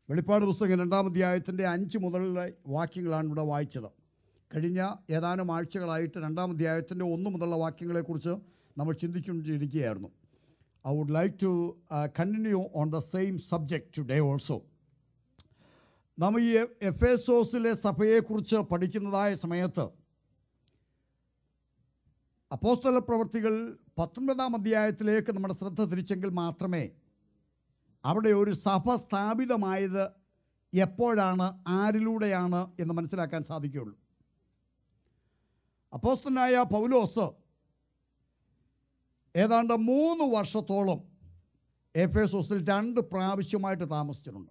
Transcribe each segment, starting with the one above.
വെളിപ്പാട് പുസ്തകം രണ്ടാം അധ്യായത്തിൻ്റെ അഞ്ച് മുതലുള്ള വാക്യങ്ങളാണ് ഇവിടെ വായിച്ചത് കഴിഞ്ഞ ഏതാനും ആഴ്ചകളായിട്ട് രണ്ടാം അധ്യായത്തിൻ്റെ ഒന്ന് മുതലുള്ള വാക്യങ്ങളെക്കുറിച്ച് നമ്മൾ ചിന്തിച്ചുകൊണ്ടിരിക്കുകയായിരുന്നു I would like to continue on the same subject today also നമ്മൾ ഈ എഫ് എസോസിലെ സഭയെക്കുറിച്ച് പഠിക്കുന്നതായ സമയത്ത് അപ്പോസ്തല പ്രവർത്തികൾ പത്തൊൻപതാം അധ്യായത്തിലേക്ക് നമ്മുടെ ശ്രദ്ധ തിരിച്ചെങ്കിൽ മാത്രമേ അവിടെ ഒരു സഭ സ്ഥാപിതമായത് എപ്പോഴാണ് ആരിലൂടെയാണ് എന്ന് മനസ്സിലാക്കാൻ സാധിക്കുകയുള്ളൂ അപ്പോസ്തനായ പൗലോസ് ഏതാണ്ട് മൂന്ന് വർഷത്തോളം എഫ് എസോസിൽ രണ്ട് പ്രാവശ്യമായിട്ട് താമസിച്ചിട്ടുണ്ട്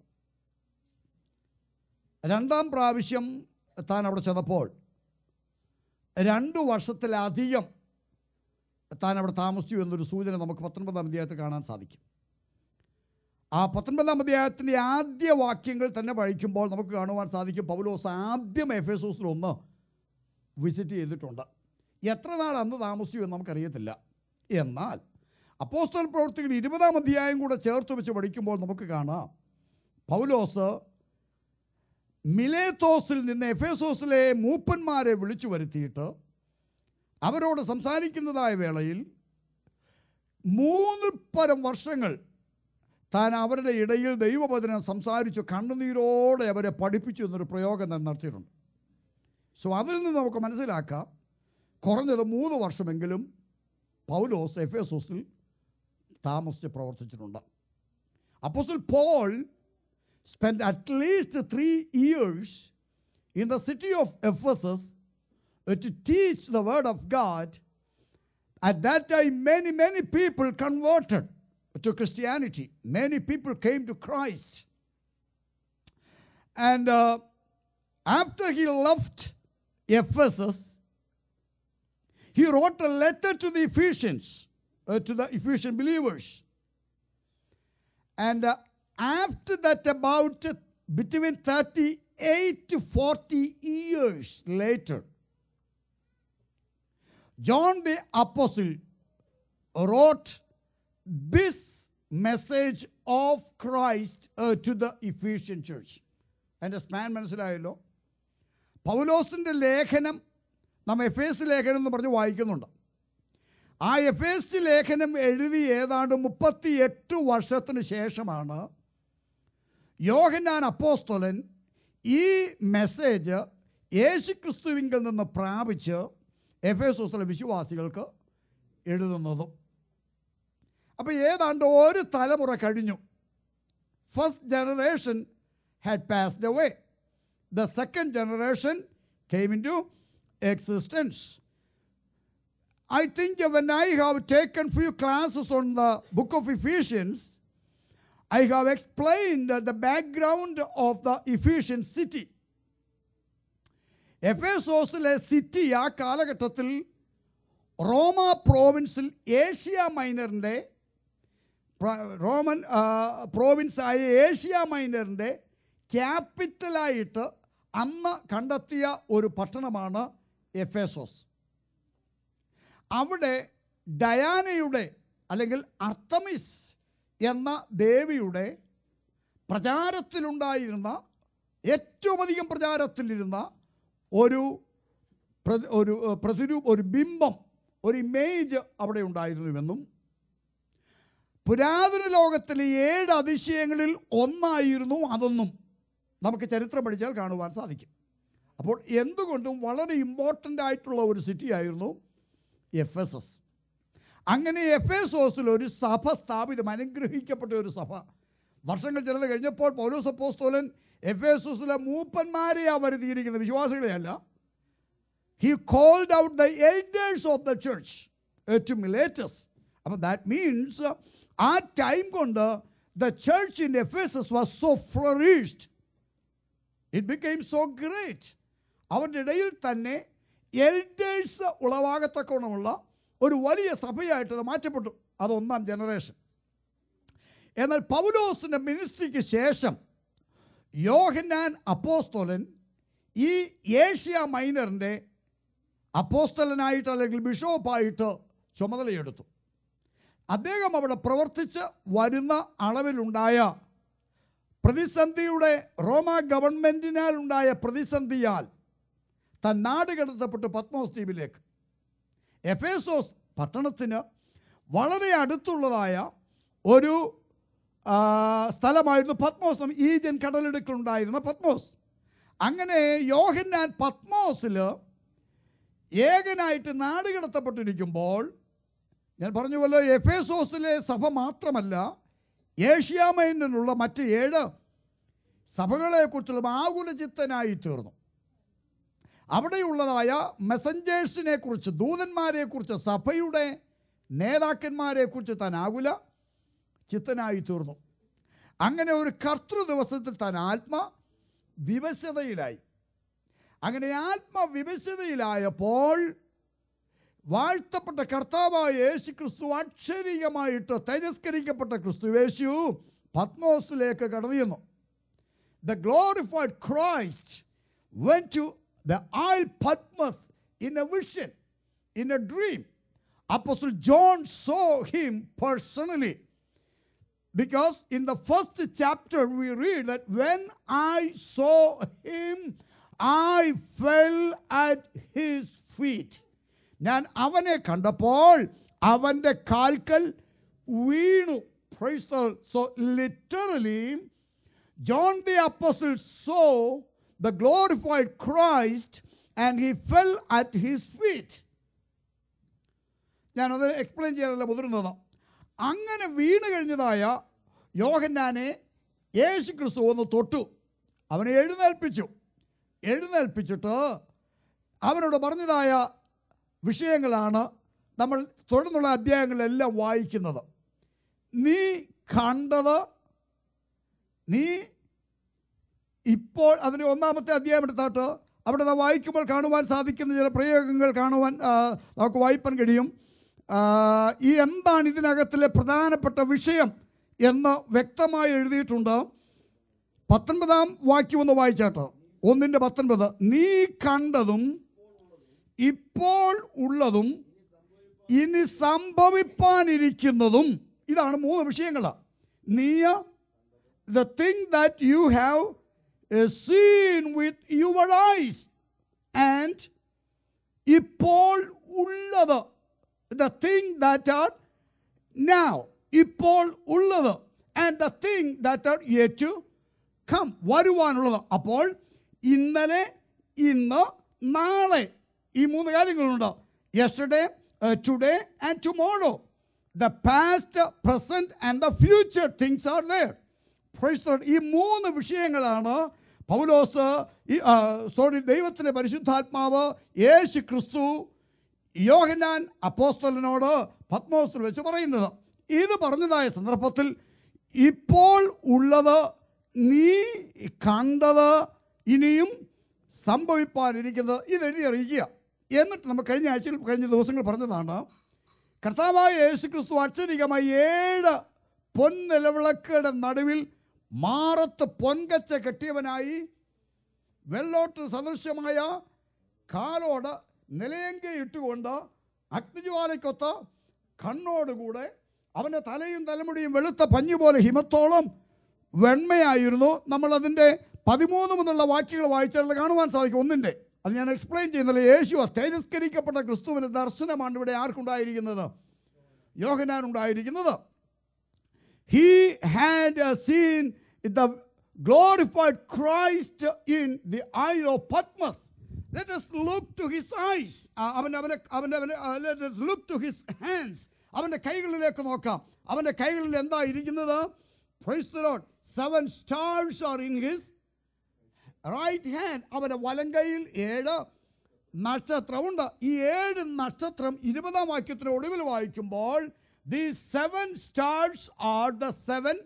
രണ്ടാം പ്രാവശ്യം താൻ അവിടെ ചെന്നപ്പോൾ രണ്ട് വർഷത്തിലധികം താൻ അവിടെ താമസിച്ചു എന്നൊരു സൂചന നമുക്ക് പത്തൊൻപതാം അധ്യായത്തിൽ കാണാൻ സാധിക്കും ആ പത്തൊൻപതാം അധ്യായത്തിൻ്റെ ആദ്യ വാക്യങ്ങൾ തന്നെ പഠിക്കുമ്പോൾ നമുക്ക് കാണുവാൻ സാധിക്കും പൗലോസ് ആദ്യം എഫ് എസ് ഒന്ന് വിസിറ്റ് ചെയ്തിട്ടുണ്ട് എത്ര നാൾ അന്ന് താമസിച്ചു എന്ന് നമുക്കറിയത്തില്ല എന്നാൽ അപ്പോസ്തല പ്രവർത്തികൾ ഇരുപതാം അധ്യായം കൂടെ ചേർത്ത് വെച്ച് പഠിക്കുമ്പോൾ നമുക്ക് കാണാം പൗലോസ് മിലേത്തോസിൽ നിന്ന് എഫേസോസിലെ മൂപ്പന്മാരെ വിളിച്ചു വരുത്തിയിട്ട് അവരോട് സംസാരിക്കുന്നതായ വേളയിൽ മൂന്ന് പരം വർഷങ്ങൾ താൻ അവരുടെ ഇടയിൽ ദൈവവചനം സംസാരിച്ചു കണ്ണുനീരോടെ അവരെ പഠിപ്പിച്ചു എന്നൊരു പ്രയോഗം താൻ നടത്തിയിട്ടുണ്ട് സോ അതിൽ നിന്ന് നമുക്ക് മനസ്സിലാക്കാം കുറഞ്ഞത് മൂന്ന് വർഷമെങ്കിലും പൗലോസ് എഫ് എസോസിൽ താമസിച്ച് പ്രവർത്തിച്ചിട്ടുണ്ട് apostle Paul spent at least three years in the city of Ephesus uh, to teach the word of God. At that time, many, many people converted to Christianity. Many people came to Christ. And uh, after he left Ephesus, he wrote a letter to the Ephesians, uh, to the Ephesian believers. And uh, after that, about uh, between 38 to 40 years later, John the Apostle wrote this message of Christ uh, to the Ephesian church. എൻ്റെ സ്പാൻ മനസ്സിലായല്ലോ പൗലോസിൻ്റെ ലേഖനം നാം F S ലേഖനം എന്ന് പറഞ്ഞ് വായിക്കുന്നുണ്ട് ആ എഫ് എസ് ലേഖനം എഴുതി ഏതാണ്ട് മുപ്പത്തി എട്ട് വർഷത്തിന് ശേഷമാണ് യോഹന്നാൻ അപ്പോസ്തോലൻ ഈ മെസ്സേജ് യേശുക്രിസ്തുവിങ്കിൽ നിന്ന് പ്രാപിച്ച് എഫ് എസ് വിശ്വാസികൾക്ക് എഴുതുന്നതും അപ്പോൾ ഏതാണ്ട് ഒരു തലമുറ കഴിഞ്ഞു first generation had passed away the second generation came into existence I think when I have taken few classes on the book of Ephesians, I have explained the background of the Ephesian city. എഫേസോസിലെ city ആ കാലഘട്ടത്തിൽ Roma പ്രോവിൻസിൽ Asia മൈനറിൻ്റെ Roman പ്രോവിൻസായ Asia മൈനറിൻ്റെ ക്യാപിറ്റലായിട്ട് അന്ന് കണ്ടെത്തിയ ഒരു പട്ടണമാണ് എഫേസോസ് അവിടെ ഡയാനയുടെ അല്ലെങ്കിൽ അർത്തമിസ് എന്ന ദേവിയുടെ പ്രചാരത്തിലുണ്ടായിരുന്ന ഏറ്റവും അധികം പ്രചാരത്തിലിരുന്ന ഒരു പ്ര- ഒരു ഏഹ്, പ്രതിരൂ ഒരു ബിംബം ഒരു ഇമേജ് അവിടെ ഉണ്ടായിരുന്നുവെന്നും പുരാതന ലോകത്തിലെ ഏഴ് അതിശയങ്ങളിൽ ഒന്നായിരുന്നു അതൊന്നും നമുക്ക് ചരിത്രം പഠിച്ചാൽ കാണുവാൻ സാധിക്കും അപ്പോൾ എന്തുകൊണ്ടും വളരെ ഇമ്പോർട്ടൻ്റ് ആയിട്ടുള്ള ഒരു സിറ്റി ആയിരുന്നു എഫ് എസ് എസ് അങ്ങനെ എഫ് എസ് ഓസിൽ ഒരു സഭ സ്ഥാപിതം അനുഗ്രഹിക്കപ്പെട്ട ഒരു സഭ വർഷങ്ങൾ ചിലത് കഴിഞ്ഞപ്പോൾ പൗലോസ് അപ്പോസ്തോലൻ എഫ് എസ് എസിലെ മൂപ്പന്മാരെയാണ് വരുത്തിയിരിക്കുന്നത് വിശ്വാസികളെയല്ല he called out the elders of the church to Miletus അപ്പം ദാറ്റ് മീൻസ് ആ ടൈം കൊണ്ട് the church in Ephesus was so flourished it became so great അവരുടെ ഇടയിൽ തന്നെ എൽഡേഴ്സ് ഉളവാകത്തക്കവണ്ണമുള്ള ഒരു വലിയ സഭയായിട്ട് അത് മാറ്റപ്പെട്ടു അത് ഒന്നാം ജനറേഷൻ എന്നാൽ പൗലോസിൻ്റെ മിനിസ്ട്രിക്ക് ശേഷം യോഹന്നാൻ അപ്പോസ്തോലൻ ഈ ഏഷ്യ മൈനറിൻ്റെ അപ്പോസ്തലനായിട്ട് അല്ലെങ്കിൽ ബിഷോപ്പായിട്ട് ചുമതലയെടുത്തു അദ്ദേഹം അവിടെ പ്രവർത്തിച്ച് വരുന്ന അളവിലുണ്ടായ പ്രതിസന്ധിയുടെ റോമ ഗവൺമെൻറ്റിനാൽ ഉണ്ടായ പ്രതിസന്ധിയാൽ താൻ നാട് കടത്തപ്പെട്ടു പത്മോസ് ദ്വീപിലേക്ക് എഫേസോസ് പട്ടണത്തിന് വളരെ അടുത്തുള്ളതായ ഒരു ആ, സ്ഥലമായിരുന്നു പത്മോസ് ഈജൻ കടലിടുക്കിലുണ്ടായിരുന്ന പത്മോസ് അങ്ങനെ യോഹന്നാൻ പത്മോസിൽ ഏകനായിട്ട് നാട് കടത്തപ്പെട്ടിരിക്കുമ്പോൾ ഞാൻ പറഞ്ഞ പോലെ എഫേസോസിലെ സഭ മാത്രമല്ല ഏഷ്യാമൈനിലുള്ള മറ്റ് ഏഴ് സഭകളെക്കുറിച്ചുള്ള ആകുലചിത്തനായി തീർന്നു അവിടെയുള്ളതായ മെസ്സഞ്ചേഴ്സിനെ കുറിച്ച് ദൂതന്മാരെ കുറിച്ച് സഭയുടെ നേതാക്കന്മാരെ കുറിച്ച് താൻ ആകുല ചിത്തനായി തീർന്നു അങ്ങനെ ഒരു കർത്തൃ ദിവസത്തിൽ താൻ ആത്മ വിവശതയിലായി അങ്ങനെ ആത്മവിവശതയിലായപ്പോൾ വാഴ്ത്തപ്പെട്ട കർത്താവായ യേശു ക്രിസ്തു അക്ഷരീയമായിട്ട് തേജസ്കരിക്കപ്പെട്ട ക്രിസ്തു യേശു പത്മോസിലേക്ക് കടന്നു ചെന്നു the glorified Christ went to the Isle Patmos in a vision, in a dream. Apostle John saw him personally. Because in the first chapter we read that when I saw him, I fell at his feet. ഞാൻ അവനെ കണ്ടപ്പോൾ അവൻ്റെ കാൽക്കൽ വീണു so literally John the Apostle saw the glorified Christ and he fell at his feet. ഞാനത് explain ചെയ്യാനല്ല മുതിർന്നത് അങ്ങനെ വീണ് കഴിഞ്ഞതായ യോഹന്നാനെ യേശു ക്രിസ്തു ഒന്ന് തൊട്ടു അവനെ എഴുന്നേൽപ്പിച്ചു എഴുന്നേൽപ്പിച്ചിട്ട് അവനോട് പറഞ്ഞതായ വിഷയങ്ങളാണ് നമ്മൾ തുടർന്നുള്ള അധ്യായങ്ങളിലെല്ലാം വായിക്കുന്നത് നീ കണ്ടത് നീ ഇപ്പോൾ അതിൻ്റെ ഒന്നാമത്തെ അധ്യായം എടുത്താട്ട് അവിടെ നാം വായിക്കുമ്പോൾ കാണുവാൻ സാധിക്കുന്ന ചില പ്രയോഗങ്ങൾ കാണുവാൻ ആ, നമുക്ക് വായിപ്പാൻ കഴിയും ആ, ഈ എന്താണ് ഇതിനകത്തിലെ പ്രധാനപ്പെട്ട വിഷയം എന്ന് വ്യക്തമായി എഴുതിയിട്ടുണ്ട് പത്തൊൻപതാം വാക്യം ഒന്ന് വായിച്ചാട്ടോ ഒന്നിൻ്റെ പത്തൊൻപത് നീ കണ്ടതും ഇപ്പോൾ ഉള്ളതും ഇനി സംഭവിപ്പാനിരിക്കുന്നതും ഇതാണ് മൂന്ന് വിഷയങ്ങൾ നീ the thing that you have uh, seen with your eyes and ഇപ്പോൾ ഉള്ളത് the thing that are now ഇപ്പോൾ ഉള്ളത് and the thing that are yet to come വരുവാനുള്ളത് അപ്പോൾ ഇന്നലെ ഇന്ന് നാളെ ഈ മൂന്ന് കാര്യങ്ങളുണ്ട് yesterday today and tomorrow the past present and the future things are there Praise the Lord. ഈ മൂന്ന് വിഷയങ്ങളാണ് പൗലോസ് ഈ സോറി ദൈവത്തിൻ്റെ പരിശുദ്ധാത്മാവ് യേശു ക്രിസ്തു യോഹന്നാൻ അപ്പോസ്തലനോട് പത്മോസ്തൽ വെച്ച് പറയുന്നത് ഇത് പറഞ്ഞതായ സന്ദർഭത്തിൽ ഇപ്പോൾ ഉള്ളത് നീ കണ്ടത് ഇനിയും സംഭവിപ്പാനിരിക്കുന്നത് ഇതെഴുതി അറിയിക്കുക എന്നിട്ട് നമ്മൾ കഴിഞ്ഞ ആഴ്ചയിൽ കഴിഞ്ഞ ദിവസങ്ങൾ പറഞ്ഞതാണ് കർത്താവായ യേശു ക്രിസ്തു അക്ഷരികമായി ഏഴ് പൊൻനിലവിളക്കുകളുടെ നടുവിൽ മാറത്ത് പൊൻകച്ച കെട്ടിയവനായി വെള്ളോട്ട് സദൃശ്യമായ കാലോട് നിലയങ്കയിട്ടുകൊണ്ട് അഗ്നിജ്വാലയ്ക്കൊത്ത കണ്ണോടുകൂടെ അവൻ്റെ തലയും തലമുടിയും വെളുത്ത പഞ്ഞു പോലെ ഹിമത്തോളം വെണ്മയായിരുന്നു നമ്മൾ അതിൻ്റെ പതിമൂന്ന് മുതലുള്ള വാക്യങ്ങൾ വായിച്ചാൽ അത് കാണുവാൻ സാധിക്കും ഒന്നിൻ്റെ അത് ഞാൻ എക്സ്പ്ലെയിൻ ചെയ്യുന്നില്ല യേശു തേജസ്കരിക്കപ്പെട്ട ക്രിസ്തുവിൻ്റെ ദർശനമാണ് ഇവിടെ ആർക്കുണ്ടായിരിക്കുന്നത് യോഹനാൻ ഉണ്ടായിരിക്കുന്നത് he had uh, seen the glorified Christ in the Isle of Patmos. Let us look to his eyes. ആ, അവൻ്റെ അവൻ്റെ അവൻ്റെ അവൻ്റെ ആ, let us look to his hands. അവൻ്റെ കൈകളിലേക്ക് നോക്കാം അവൻ്റെ കൈകളിൽ എന്താ ഇരിക്കുന്നത് Praise the Lord. Seven stars are in his right hand അവൻ്റെ വലങ്കയിൽ ഏഴ് നക്ഷത്രമുണ്ട് ഈ ഏഴ് നക്ഷത്രം ഇരുപതാം വാക്യത്തിന് ഒടുവിൽ വായിക്കുമ്പോൾ the seven stars are the seven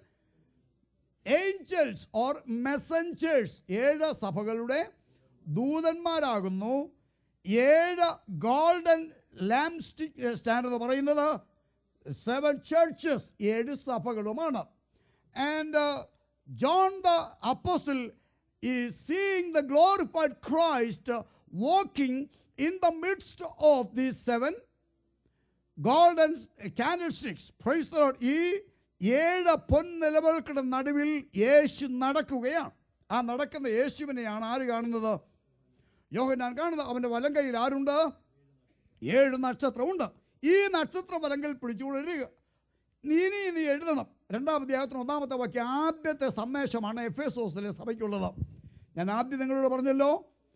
angels or messengers ഏഴ് സഭകളുടെ ദൂതന്മാരാകുന്നു ഏഴ് ഗോൾഡൻ ലാംപ് സ്റ്റാൻഡ് എന്ന് പറയുന്നത് സെവൻ ചർച്ചസ് ഏഴ് സഭകളുമാണ് and John the apostle is seeing the glorified Christ uh, walking in the midst of these seven golden candlesticks. Praise the Lord. ഈ ഏഴ് പൊൻനിലവുകൾക്കുടെ നടുവിൽ യേശു നടക്കുകയാണ് ആ നടക്കുന്ന യേശുവിനെയാണ് ആര് കാണുന്നത് യോഹന്നാൻ കാണുന്നത് അവൻ്റെ വലം കയ്യിൽ ആരുണ്ട് ഏഴ് നക്ഷത്രമുണ്ട് ഈ നക്ഷത്ര വലങ്കിൽ പിടിച്ചുകൊണ്ട് എഴുതുക നീ നീ നീ എഴുതണം രണ്ടാം അധ്യായത്തിന് ഒന്നാമത്തെ വാക്യം ആദ്യത്തെ സന്ദേശമാണ് എഫ് എസ് ഓസിലെ സഭയ്ക്കുള്ളത് ഞാൻ ആദ്യം നിങ്ങളോട് പറഞ്ഞല്ലോ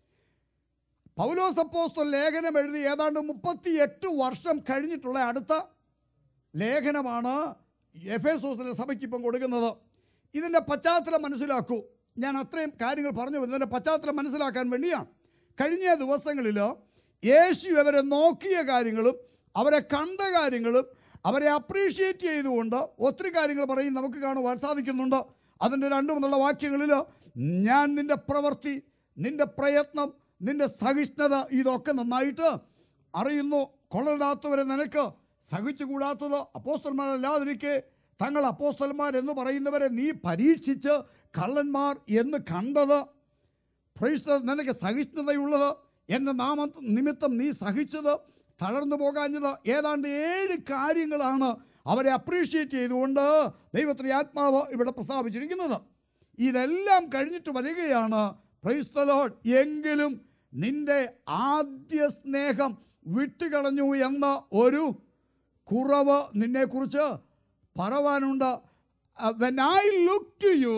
പൗലോസ് അപ്പോസ്തലൻ ലേഖനം എഴുതി ഏതാണ്ട് മുപ്പത്തി എട്ട് വർഷം കഴിഞ്ഞിട്ടുള്ള അടുത്ത ലേഖനമാണ് എഫ് എസ് ഓസിലെ സഭയ്ക്ക് ഇപ്പം കൊടുക്കുന്നത് ഇതിൻ്റെ പശ്ചാത്തലം മനസ്സിലാക്കൂ ഞാൻ അത്രയും കാര്യങ്ങൾ പറഞ്ഞു ഇതിൻ്റെ പശ്ചാത്തലം മനസ്സിലാക്കാൻ വേണ്ടിയാണ് കഴിഞ്ഞ ദിവസങ്ങളിൽ യേശു അവരെ നോക്കിയ കാര്യങ്ങളും അവരെ കണ്ട കാര്യങ്ങളും അവരെ അപ്രീഷിയേറ്റ് ചെയ്തുകൊണ്ട് ഒത്തിരി കാര്യങ്ങൾ പറയും നമുക്ക് കാണുവാൻ സാധിക്കുന്നുണ്ട് അതിൻ്റെ രണ്ട് മൂന്നുള്ള വാക്യങ്ങളിൽ ഞാൻ നിൻ്റെ പ്രവൃത്തി നിൻ്റെ പ്രയത്നം നിൻ്റെ സഹിഷ്ണുത ഇതൊക്കെ നന്നായിട്ട് അറിയുന്നു കൊള്ളരുതാത്തവരെ നിനക്ക് സഹിച്ചുകൂടാത്തത് അപ്പോസ്തന്മാരല്ലാതിരിക്കെ തങ്ങൾ അപ്പോസ്തലന്മാർ എന്ന് പറയുന്നവരെ നീ പരീക്ഷിച്ച് കള്ളന്മാർ എന്ന് കണ്ടത് പ്രൈസ്ത നിനക്ക് സഹിഷ്ണുതയുള്ളത് എൻ്റെ നാമ നിമിത്തം നീ സഹിച്ചത് തളർന്നു പോകാഞ്ഞത് ഏതാണ്ട് ഏഴ് കാര്യങ്ങളാണ് അവരെ അപ്രീഷിയേറ്റ് ചെയ്തുകൊണ്ട് ദൈവത്തിൻ്റെ ആത്മാവ് ഇവിടെ പ്രസ്താവിച്ചിരിക്കുന്നത് ഇതെല്ലാം കഴിഞ്ഞിട്ട് വരികയാണ് പ്രൈസ്തലോഡ് എങ്കിലും നിന്റെ ആദ്യ സ്നേഹം വിട്ടുകളഞ്ഞു എന്ന ഒരു കുറവ് നിന്നെക്കുറിച്ച് പറവാനുണ്ട് when I look to you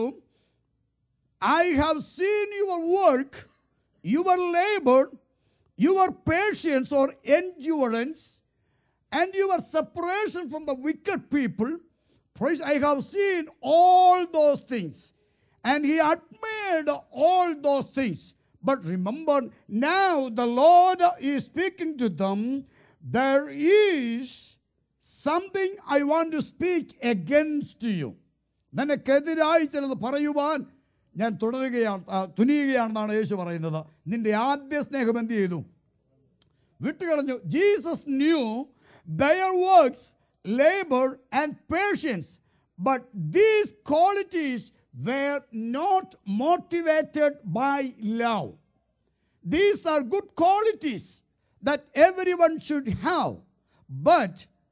I have seen your work, your labor, your patience or endurance, and your separation from the wicked people. Praise, I have seen all those things. And he admired all those things. But remember, now the Lord is speaking to them. There is something I want to speak against you. നിനക്കെതിരായി ചിലത് പറയുവാൻ ഞാൻ തുടരുകയാണ് ആ, തുനിയുകയാണെന്നാണ് യേശു പറയുന്നത് നിന്റെ ആദ്യ സ്നേഹം എന്ത് ചെയ്തു വിട്ടുകളഞ്ഞു Jesus knew their works labour and patience but these qualities were not motivated by love These are good qualities that everyone should have. But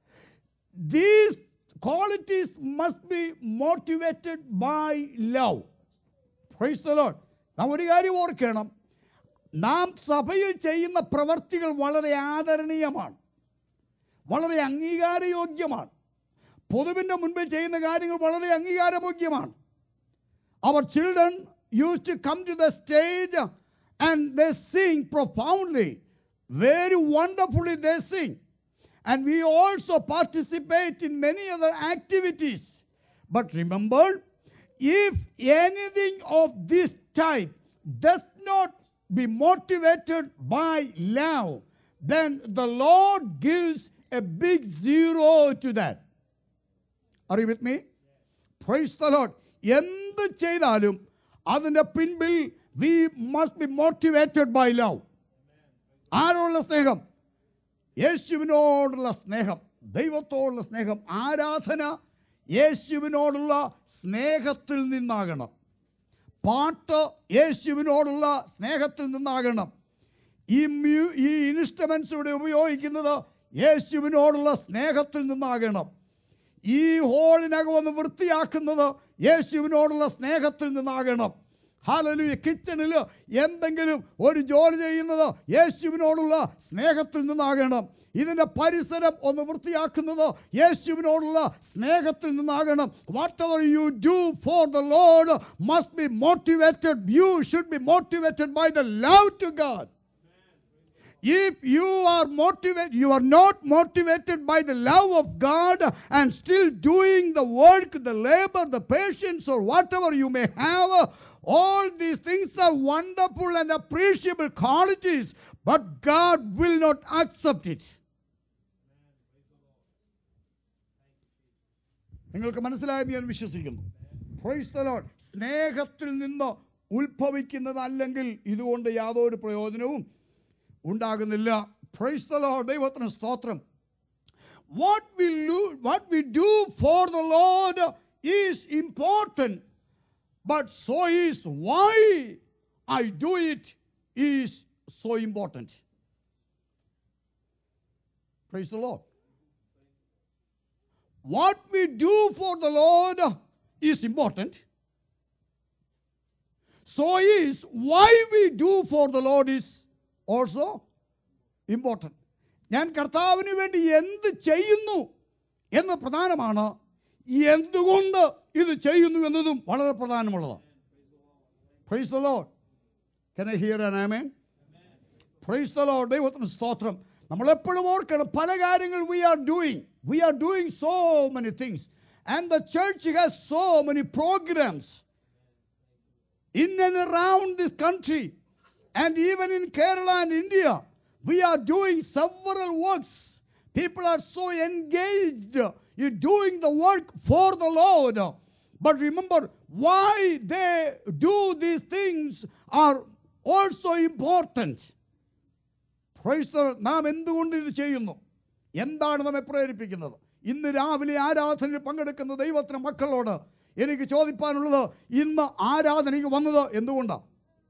these qualities must be motivated by love. Praise the Lord. നാം ഒരു കാര്യം ഓർക്കണം നാം സഭയിൽ ചെയ്യുന്ന പ്രവർത്തികൾ വളരെ ആദരണീയമാണ് വളരെ അംഗീകാരയോഗ്യമാണ് പൊതുവിൻ്റെ മുൻപിൽ ചെയ്യുന്ന കാര്യങ്ങൾ വളരെ അംഗീകാരയോഗ്യമാണ് our children used to come to the stage and they sing profoundly. Very wonderfully they sing. And we also participate in many other activities. But remember, if anything of this type does not be motivated by love, then the Lord gives a big zero to that. Are you with me? Praise the Lord. എന്ത് ചെയ്താലും അതിൻ്റെ പിൻപിൽ we must be motivated by love ആരോടുള്ള സ്നേഹം യേശുവിനോടുള്ള സ്നേഹം ദൈവത്തോടുള്ള സ്നേഹം ആരാധന യേശുവിനോടുള്ള സ്നേഹത്തിൽ നിന്നാകണം പാട്ട് യേശുവിനോടുള്ള സ്നേഹത്തിൽ നിന്നാകണം ഈ മ്യൂ ഈ ഇൻസ്ട്രുമെൻസ് ഇവിടെ ഉപയോഗിക്കുന്നത് യേശുവിനോടുള്ള സ്നേഹത്തിൽ നിന്നാകണം ഈ ഹോളിനകം ഒന്ന് വൃത്തിയാക്കുന്നത് യേശുവിനോടുള്ള സ്നേഹത്തിൽ നിന്നാകണം ഹാലലു കിച്ചണിൽ എന്തെങ്കിലും ഒരു ജോലി ചെയ്യുന്നത് യേശുവിനോടുള്ള സ്നേഹത്തിൽ നിന്നാകണം ഇതിൻ്റെ പരിസരം ഒന്ന് വൃത്തിയാക്കുന്നത് യേശുവിനോടുള്ള സ്നേഹത്തിൽ നിന്നാകണം whatever you do for the Lord must be motivated you should be motivated by the love to God If you are motivated, you are not motivated by the love of God and still doing the work, the labor, the patience, or whatever you may have, all these things are wonderful and appreciable qualities, but God will not accept it. നിങ്ങൾക്ക് മനസ്സിലായെന്ന് ഞാൻ വിശ്വസിക്കുന്നു Praise the Lord. സ്നേഹത്തിൽ നിന്ന് ഉത്ഭവിക്കുന്നതല്ലെങ്കിൽ ഇതുകൊണ്ട് യാതൊരു പ്രയോജനവും ഉണ്ടാകുന്നില്ല പ്രൈസ് ദ ലോർഡ് ദൈവത്തിന് സ്തോത്രം what we what we do for the Lord is important but so is why I do it is so important praise the Lord what we do for the Lord is important. So is why we do for the Lord is also important. ഞാൻ കർത്താവിന് വേണ്ടി എന്ത് ചെയ്യുന്നു എന്ന് പ്രധാനമാണ് എന്തുകൊണ്ട് ഇത് ചെയ്യുന്നു എന്നതും വളരെ പ്രധാനമുള്ളതാണ് praise the Lord can I hear an amen praise the Lord ദൈവത്തിന് സ്തോത്രം നമ്മൾ എപ്പോഴും ഓർക്കണം പല കാര്യങ്ങൾ we are doing we are doing so many things and the church has so many programmes in and around this country and even in Kerala and India, we are doing several works. People are so engaged in doing the work for the Lord. But remember, why they do these things are also important. Praise the Lord. നാം എന്തുകൊണ്ട് ഇത് ചെയ്യുന്നു എന്താണ് നമ്മെ പ്രേരിപ്പിക്കുന്നത് ഇന്ന് രാവിലെ ആരാധനയിൽ പങ്കെടുക്കുന്ന ദൈവത്തിന് മക്കളോട് എനിക്ക് ചോദിപ്പാനുള്ളത് ഇന്ന് ആരാധനയ്ക്ക് വന്നത് എന്തുകൊണ്ടാണ്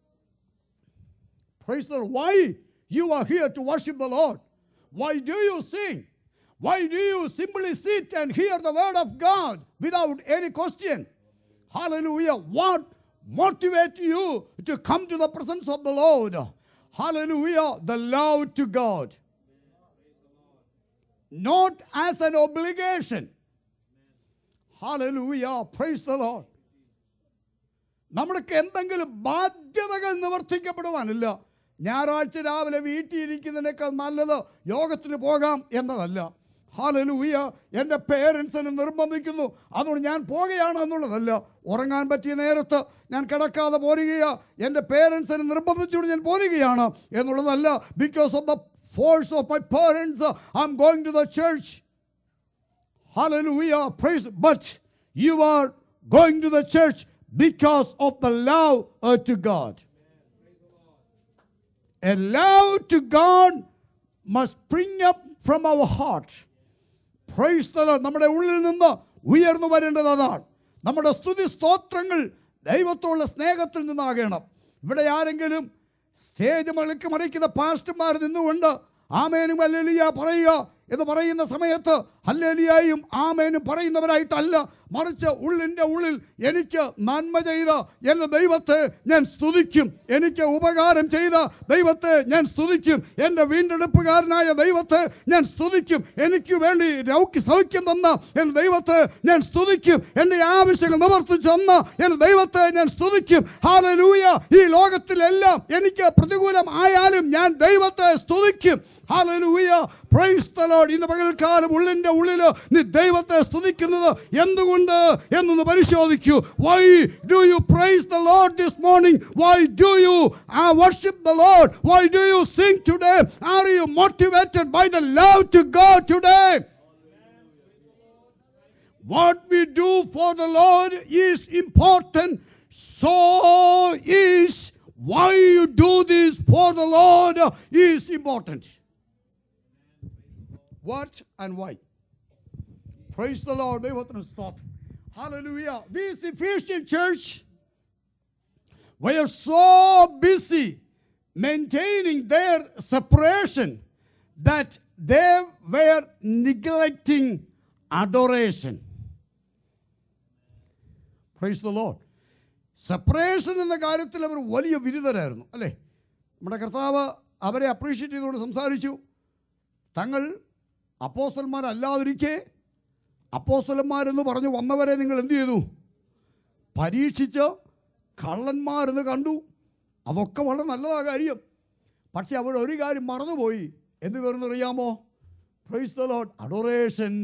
Praise the Lord. Why you are here to worship the Lord? Why do you sing? Why do you simply sit and hear the word of God without any question? Hallelujah. What motivates you to come to the presence of the Lord? Hallelujah. The love to God. Not as an obligation. Hallelujah. Praise the Lord. നമ്മൾക്ക് എന്തെങ്കിലും ബാധ്യതകൾ നിവർത്തിക്കപ്പെടുവാനില്ല ഞായറാഴ്ച രാവിലെ വീട്ടിൽ ഇരിക്കുന്നതിനേക്കാൾ നല്ലത് യോഗത്തിന് പോകാം എന്നതല്ല ഹാലലൂയ എൻ്റെ പേരൻസിനെ നിർബന്ധിക്കുന്നു അതുകൊണ്ട് ഞാൻ പോകുകയാണ് എന്നുള്ളതല്ല ഉറങ്ങാൻ പറ്റിയ നേരത്ത് ഞാൻ കിടക്കാതെ പോരുകയാ എൻ്റെ പേരൻസിനെ നിർബന്ധിച്ചുകൊണ്ട് ഞാൻ പോരുകയാണ് എന്നുള്ളതല്ല because of the force of my parents I am going to the church Hallelujah. Praise. But you are going to the church because of the love uh, to God. A love to God must spring up from our heart. Praise the Lord. നമ്മുടെ ഉള്ളിൽ നിന്ന് ഉയർന്നു വരേണ്ടത് അതാണ് നമ്മുടെ സ്തുതി സ്തോത്രങ്ങൾ ദൈവത്തോടുള്ള സ്നേഹത്തിൽ നിന്നാകണം ഇവിടെ ആരെങ്കിലും സ്റ്റേജ് മളിക്ക് മറിക്കുന്ന പാസ്റ്റർമാർ നിന്നുകൊണ്ട് ആമേനും അല്ലേലിയ പറയുക എന്ന് പറയുന്ന സമയത്ത് ഹല്ലേലിയായും ആമേനും പറയുന്നവരായിട്ടല്ല മറിച്ച് ഉള്ളിൻ്റെ ഉള്ളിൽ എനിക്ക് നന്മ ചെയ്ത എൻ്റെ ദൈവത്തെ ഞാൻ സ്തുതിക്കും എനിക്ക് ഉപകാരം ചെയ്ത ദൈവത്തെ ഞാൻ സ്തുതിക്കും എൻ്റെ വീണ്ടെടുപ്പുകാരനായ ദൈവത്തെ ഞാൻ സ്തുതിക്കും എനിക്ക് വേണ്ടി രൗക്യ സൗഖ്യം തന്ന എൻ്റെ ദൈവത്തെ ഞാൻ സ്തുതിക്കും എൻ്റെ ആവശ്യങ്ങൾ നിവർത്തിച്ചു തന്ന എൻ്റെ ദൈവത്തെ ഞാൻ സ്തുതിക്കും ഹാലലൂയ ഈ ലോകത്തിലെല്ലാം എനിക്ക് പ്രതികൂലം ആയാലും ഞാൻ ദൈവത്തെ സ്തുതിക്കും ഹാലലൂയ പ്രൈസ് ദ ലോർഡ് ഇന്ന് പകൽക്കാലം ഉള്ളിൻ്റെ ഉള്ളിൽ നീ ദൈവത്തെ സ്തുതിക്കുന്നത് എന്തുകൊണ്ട് എന്നൊന്ന് പരിശോധിക്കൂ why do you praise the Lord this morning why do you worship the Lord why do you sing today are you motivated by the love to God today What we do for the Lord is important. So is why you do this for the Lord is important. What and why? Praise the Lord. ദൈവത്തിന് സ്തോത്രം. Hallelujah. This Ephesian church were so busy maintaining their separation that they were neglecting adoration. Praise the Lord separation എന്ന കാര്യത്തിൽ അവർ വലിയ വിരുദ്ധരായിരുന്നു അല്ലേ നമ്മുടെ കർത്താവ് അവരെ appreciate ചെയ്തുകൊണ്ട് സംസാരിച്ചു തങ്ങൾ അപ്പോസ്റ്റന്മാരല്ലാതിരിക്കെ അപ്പോസ്റ്റലന്മാരെന്ന് പറഞ്ഞു വന്നവരെ നിങ്ങൾ എന്ത് ചെയ്തു പരീക്ഷിച്ച് കള്ളന്മാരെന്ന് കണ്ടു അതൊക്കെ വളരെ നല്ലതാ കാര്യം പക്ഷെ അവർ ഒരു കാര്യം മറന്നുപോയി എന്ത് വരുന്നറിയാമോ പ്രൈസ് ദ ലോഡ് അഡോറേഷൻ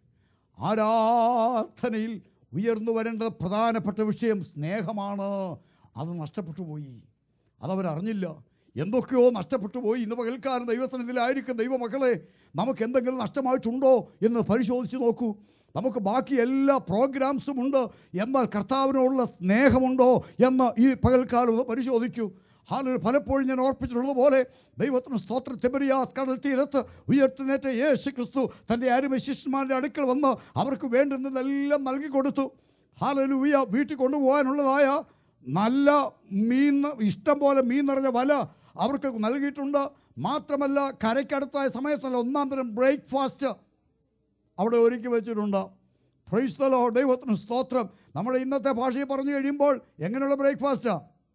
ആരാധനയിൽ ഉയർന്നു വരേണ്ട പ്രധാനപ്പെട്ട വിഷയം സ്നേഹമാണ് അത് നഷ്ടപ്പെട്ടു പോയി അതവരറിഞ്ഞില്ല എന്തൊക്കെയോ നഷ്ടപ്പെട്ടു പോയി ഇന്ന് പകൽക്കാരൻ ദൈവസനത്തിലായിരിക്കും ദൈവമക്കളെ നമുക്ക് എന്തെങ്കിലും നഷ്ടമായിട്ടുണ്ടോ എന്ന് പരിശോധിച്ച് നോക്കൂ നമുക്ക് ബാക്കി എല്ലാ പ്രോഗ്രാംസും ഉണ്ട് എന്നാൽ കർത്താവിനോടുള്ള സ്നേഹമുണ്ടോ എന്ന് ഈ പകൽക്കാലം ഒന്ന് പരിശോധിക്കൂ ഹാലൊരു പലപ്പോഴും ഞാൻ ഓർപ്പിച്ചിട്ടുള്ളത് പോലെ ദൈവത്തിന് സ്തോത്ര തെബരിയാസ് കടൽ തീരത്ത് ഉയർത്തുന്നേറ്റ യേശു ക്രിസ്തു തൻ്റെ അരുമ ശിഷ്യന്മാരുടെ അടുക്കൽ വന്ന് അവർക്ക് വേണ്ടുന്നതെല്ലാം നൽകി കൊടുത്തു ഹാലലൂയ വീട്ടിൽ കൊണ്ടുപോകാനുള്ളതായ നല്ല മീൻ ഇഷ്ടം പോലെ മീൻ നിറഞ്ഞ വല അവർക്ക് നൽകിയിട്ടുണ്ട് മാത്രമല്ല കരയ്ക്കടുത്തായ സമയത്തല്ല ഒന്നാം തരം ബ്രേക്ക്ഫാസ്റ്റ് അവിടെ ഒരുക്കി വെച്ചിട്ടുണ്ട് പ്രൈസ്തലോ ദൈവത്തിന് സ്തോത്രം നമ്മുടെ ഇന്നത്തെ ഭാഷയിൽ പറഞ്ഞു കഴിയുമ്പോൾ എങ്ങനെയുള്ള ബ്രേക്ക്ഫാസ്റ്റാ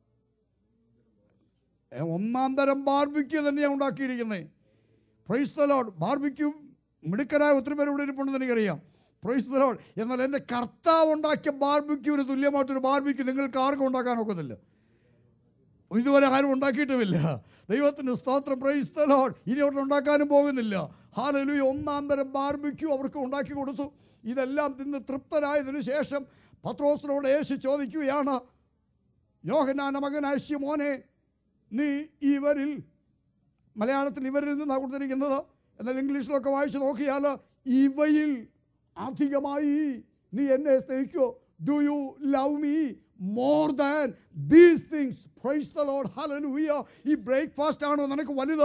ഒന്നാം തരം ബാർബിക്യൂ തന്നെയാണ് ഉണ്ടാക്കിയിരിക്കുന്നത് പ്രൈസ് ദ ലോഡ് ബാർബിക്യൂ മിടുക്കരായ ഒത്തിരി പേര് ഇവിടെ ഇരിപ്പുണ്ടെന്ന് എനിക്കറിയാം പ്രൈസ് ദ ലോഡ് എന്നാൽ എൻ്റെ കർത്താവ് ഉണ്ടാക്കിയ ബാർബിക്യൂവിന് തുല്യമായിട്ടൊരു ബാർബിക്യൂ നിങ്ങൾക്ക് ആർക്കും ഉണ്ടാക്കാൻ ഒക്കത്തില്ല ഇതുവരെ ആരും ഉണ്ടാക്കിയിട്ടുമില്ല ദൈവത്തിന് സ്തോത്രം പ്രൈസ് ദ ലോഡ് ഇനി അവിടെ ഉണ്ടാക്കാനും പോകുന്നില്ല ഹാലലു ഒന്നാം തരം ബാർബിക്യൂ അവർക്ക് ഉണ്ടാക്കി കൊടുത്തു ഇതെല്ലാം തിന്ന് തൃപ്തരായതിനു ശേഷം പത്രോസിനോട് യേശു ചോദിക്കുകയാണ് യോഹനാന മകനായ മോനെ നീ ഇവരിൽ മലയാളത്തിൽ ഇവരിൽ നിന്നാണ് കൊടുത്തിരിക്കുന്നത് എന്നാൽ ഇംഗ്ലീഷിലൊക്കെ വായിച്ച് നോക്കിയാൽ ഇവയിൽ അധികമായി നീ എന്നെ സ്നേഹിക്കോ do you love me more than these things praise the Lord hallelujah ഈ ബ്രേക്ക്ഫാസ്റ്റ് ആണോ നിനക്ക് വലുത്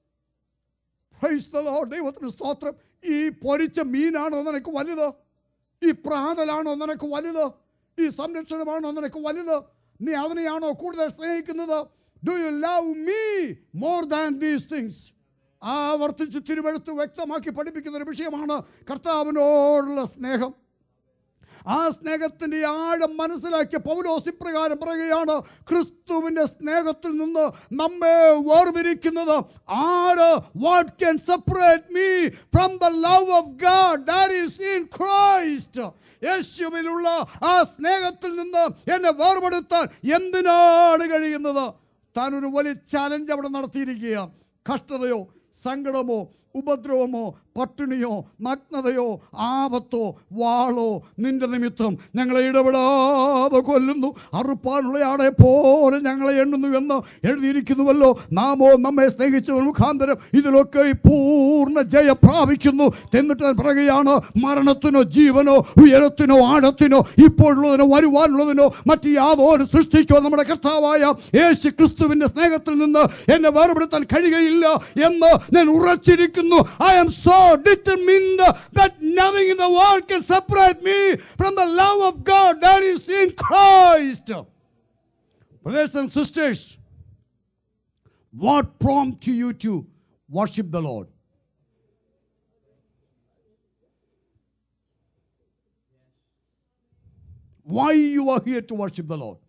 പ്രൈസ് ദ ലോഡ് ദൈവത്തിന് സ്തോത്രം ഈ പൊരിച്ച മീനാണോ നിനക്ക് വലുത് ഈ പ്രാതലാണോ നിനക്ക് വലുത് ഈ സംരക്ഷണമാണോ നിനക്ക് വലുത് നീ അവനെയാണോ കൂടുതൽ സ്നേഹിക്കുന്നത് do you love me more than these things ആവർത്തിച്ച് തിരുവഴുത്ത് വ്യക്തമാക്കി പഠിപ്പിക്കുന്ന ഒരു വിഷയമാണ് കർത്താവിനോടുള്ള സ്നേഹം ആ സ്നേഹത്തിൻ്റെ ആഴം മനസ്സിലാക്കിയ പൗലോസ് ഇപ്രകാരം പറയുകയാണ് ക്രിസ്തുവിൻ്റെ സ്നേഹത്തിൽ നിന്ന് നമ്മെ വേർപിരിക്കുന്നത് ആര് what can separate me from the love of God that is in Christ യേശുവിലുള്ള ആ സ്നേഹത്തിൽ നിന്ന് എന്നെ വേർപെടുത്താൻ എന്തിനാണ് കഴിയുന്നത് താൻ ഒരു വലിയ ചാലഞ്ച് അവിടെ നടത്തിയിരിക്കുക കഷ്ടതയോ സങ്കടമോ ഉപദ്രവമോ പട്ടിണിയോ നഗ്നതയോ ആപത്തോ വാളോ നിന്റെ നിമിത്തം ഞങ്ങളെ ഇടപെടാതെ കൊല്ലുന്നു അറുപ്പാനുള്ള ആളെ പോലെ ഞങ്ങളെ എണ്ണുന്നു എന്ന് എഴുതിയിരിക്കുന്നുവല്ലോ നാമോ നമ്മെ സ്നേഹിച്ച മുഖാന്തരം ഇതിലൊക്കെ ഈ പൂർണ്ണ ജയ പ്രാപിക്കുന്നു എന്നിട്ട് ഞാൻ പറയുകയാണ് മരണത്തിനോ ജീവനോ ഉയരത്തിനോ ആഴത്തിനോ ഇപ്പോഴുള്ളതിനോ വരുവാനുള്ളതിനോ മറ്റ് യാതൊരു സൃഷ്ടിക്കോ നമ്മുടെ കർത്താവായ യേശു ക്രിസ്തുവിന്റെ സ്നേഹത്തിൽ നിന്ന് എന്നെ വേർപെടുത്താൻ കഴിയുകയില്ല എന്ന് ഞാൻ ഉറച്ചിരിക്കുന്നു I am so determined that nothing in the world can separate me from the love of God that is in Christ. Brothers and sisters, what prompts you to worship the Lord? Why you are here to worship the Lord?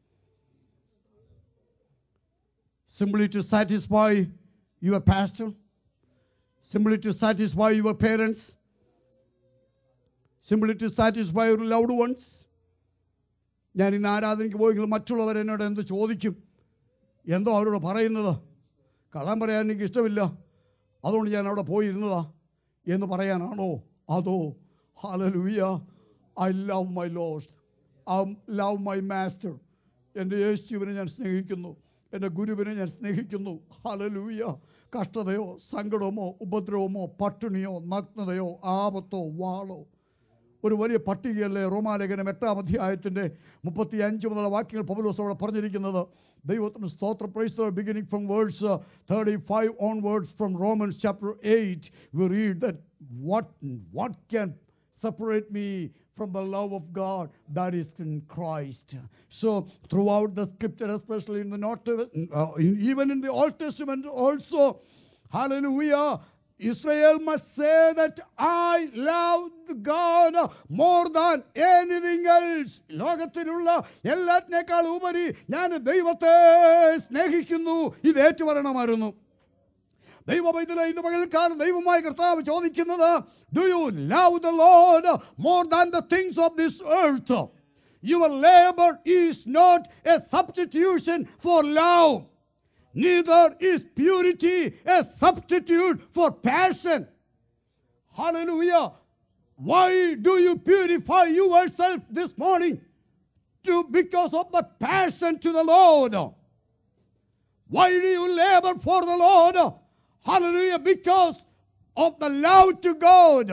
Simply to satisfy your pastor? Simply to satisfy your parents? Simply to satisfy your loved ones? ഞാൻ ഇന്ന് ആരാധനയ്ക്ക് പോയെങ്കിൽ മറ്റുള്ളവർ എന്നോട് എന്ത് ചോദിക്കും എന്തോ അവരോട് പറയുന്നത് കള്ളം പറയാൻ എനിക്ക് ഇഷ്ടമില്ല അതുകൊണ്ട് ഞാൻ അവിടെ പോയിരുന്നതാ എന്ന് പറയാനാണോ അതോ hallelujah I love my lost I love my master എൻ്റെ യേശുവിനെ ഞാൻ സ്നേഹിക്കുന്നു എൻ്റെ ഗുരുവിനെ ഞാൻ സ്നേഹിക്കുന്നു ഹലലൂയ കഷ്ടതയോ സങ്കടമോ ഉപദ്രവമോ പട്ടിണിയോ നഗ്നതയോ ആപത്തോ വാളോ ഒരു വലിയ പട്ടികയല്ലേ റോമാലേഖനം എട്ടാം അധ്യായത്തിൻ്റെ മുപ്പത്തി അഞ്ച് മുതലുള്ള വാക്യങ്ങൾ പൗലോസ് അവിടെ പറഞ്ഞിരിക്കുന്നത് ദൈവത്തിന് സ്തോത്ര praise beginning from words thirty five on words from Romans chapter eight we read that what what can separate me from the love of God that is in Christ. So, throughout the scripture, especially in the Not, uh, in, even in the Old Testament, also, hallelujah. Israel must say that I love God more than anything else. ലോകത്തിലുള്ള എല്ലാറ്റിനേക്കാൾ ഉപരി ഞാൻ ദൈവത്തെ സ്നേഹിക്കുന്നു ഇത് ഏറ്റുപറയണമായിരുന്നു ദൈവമൈതല ഇന്ന് പകൽക്കാലം ദൈവമായ കർത്താവ് ചോദിക്കുന്നത് do you love the Lord more than the things of this earth your labour is not a substitution for love neither is purity a substitute for passion hallelujah why do you purify yourself this morning to because of the passion to the lord why do you labor for the lord Hallelujah, because of the love to God.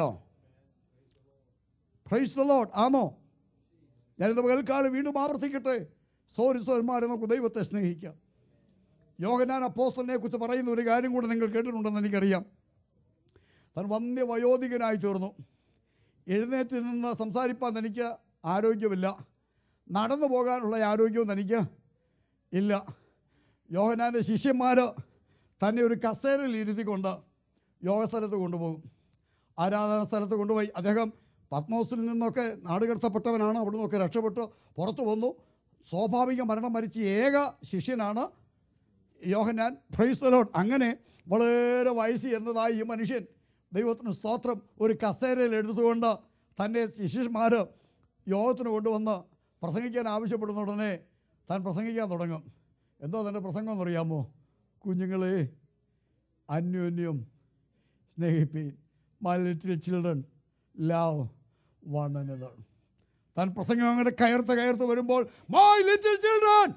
Praise the Lord. ആമോ ഞാനിത് പകൽക്കാലം വീണ്ടും ആവർത്തിക്കട്ടെ sorry സോന്മാരെ നമുക്ക് ദൈവത്തെ സ്നേഹിക്കാം യോഗനാൻ അപ്പോസ്റ്റലിനെ കുറിച്ച് പറയുന്ന ഒരു കാര്യം കൂടെ നിങ്ങൾ കേട്ടിട്ടുണ്ടെന്ന് എനിക്കറിയാം താൻ വന്യ വയോധികനായി തീർന്നു എഴുന്നേറ്റ് നിന്ന് സംസാരിപ്പാൻ തനിക്ക് ആരോഗ്യമില്ല നടന്നു പോകാനുള്ള ആരോഗ്യവും തനിക്ക് ഇല്ല യോഹനാൻ്റെ ശിഷ്യന്മാർ തന്നെ ഒരു കസേരയിൽ ഇരുത്തിക്കൊണ്ട് യോഗ സ്ഥലത്ത് കൊണ്ടുപോകും ആരാധന സ്ഥലത്ത് കൊണ്ടുപോയി അദ്ദേഹം പത്മോസിൽ നിന്നൊക്കെ നാടുകടത്തപ്പെട്ടവനാണ് അവിടെ നിന്നൊക്കെ രക്ഷപ്പെട്ട് പുറത്തു വന്നു സ്വാഭാവിക മരണം മരിച്ച ഏക ശിഷ്യനാണ് യോഹന്നാൻ പ്രൈസ്തലോൺ അങ്ങനെ വളരെ വയസ്സ് എന്നതായി ഈ മനുഷ്യൻ ദൈവത്തിന് സ്തോത്രം ഒരു കസേരയിൽ എടുത്തുകൊണ്ട് തൻ്റെ ശിഷ്യന്മാർ യോഗത്തിന് കൊണ്ടുവന്ന് പ്രസംഗിക്കാൻ ആവശ്യപ്പെടുന്ന ഉടനെ താൻ പ്രസംഗിക്കാൻ തുടങ്ങും എന്തോ തൻ്റെ പ്രസംഗം എന്നറിയാമോ കുഞ്ഞുങ്ങളെ അന്യോന്യം സ്നേഹിപ്പീൻ my little children love one another താൻ പ്രസംഗം അങ്ങോട്ട് കയർത്ത് കയർത്ത് വരുമ്പോൾ my little children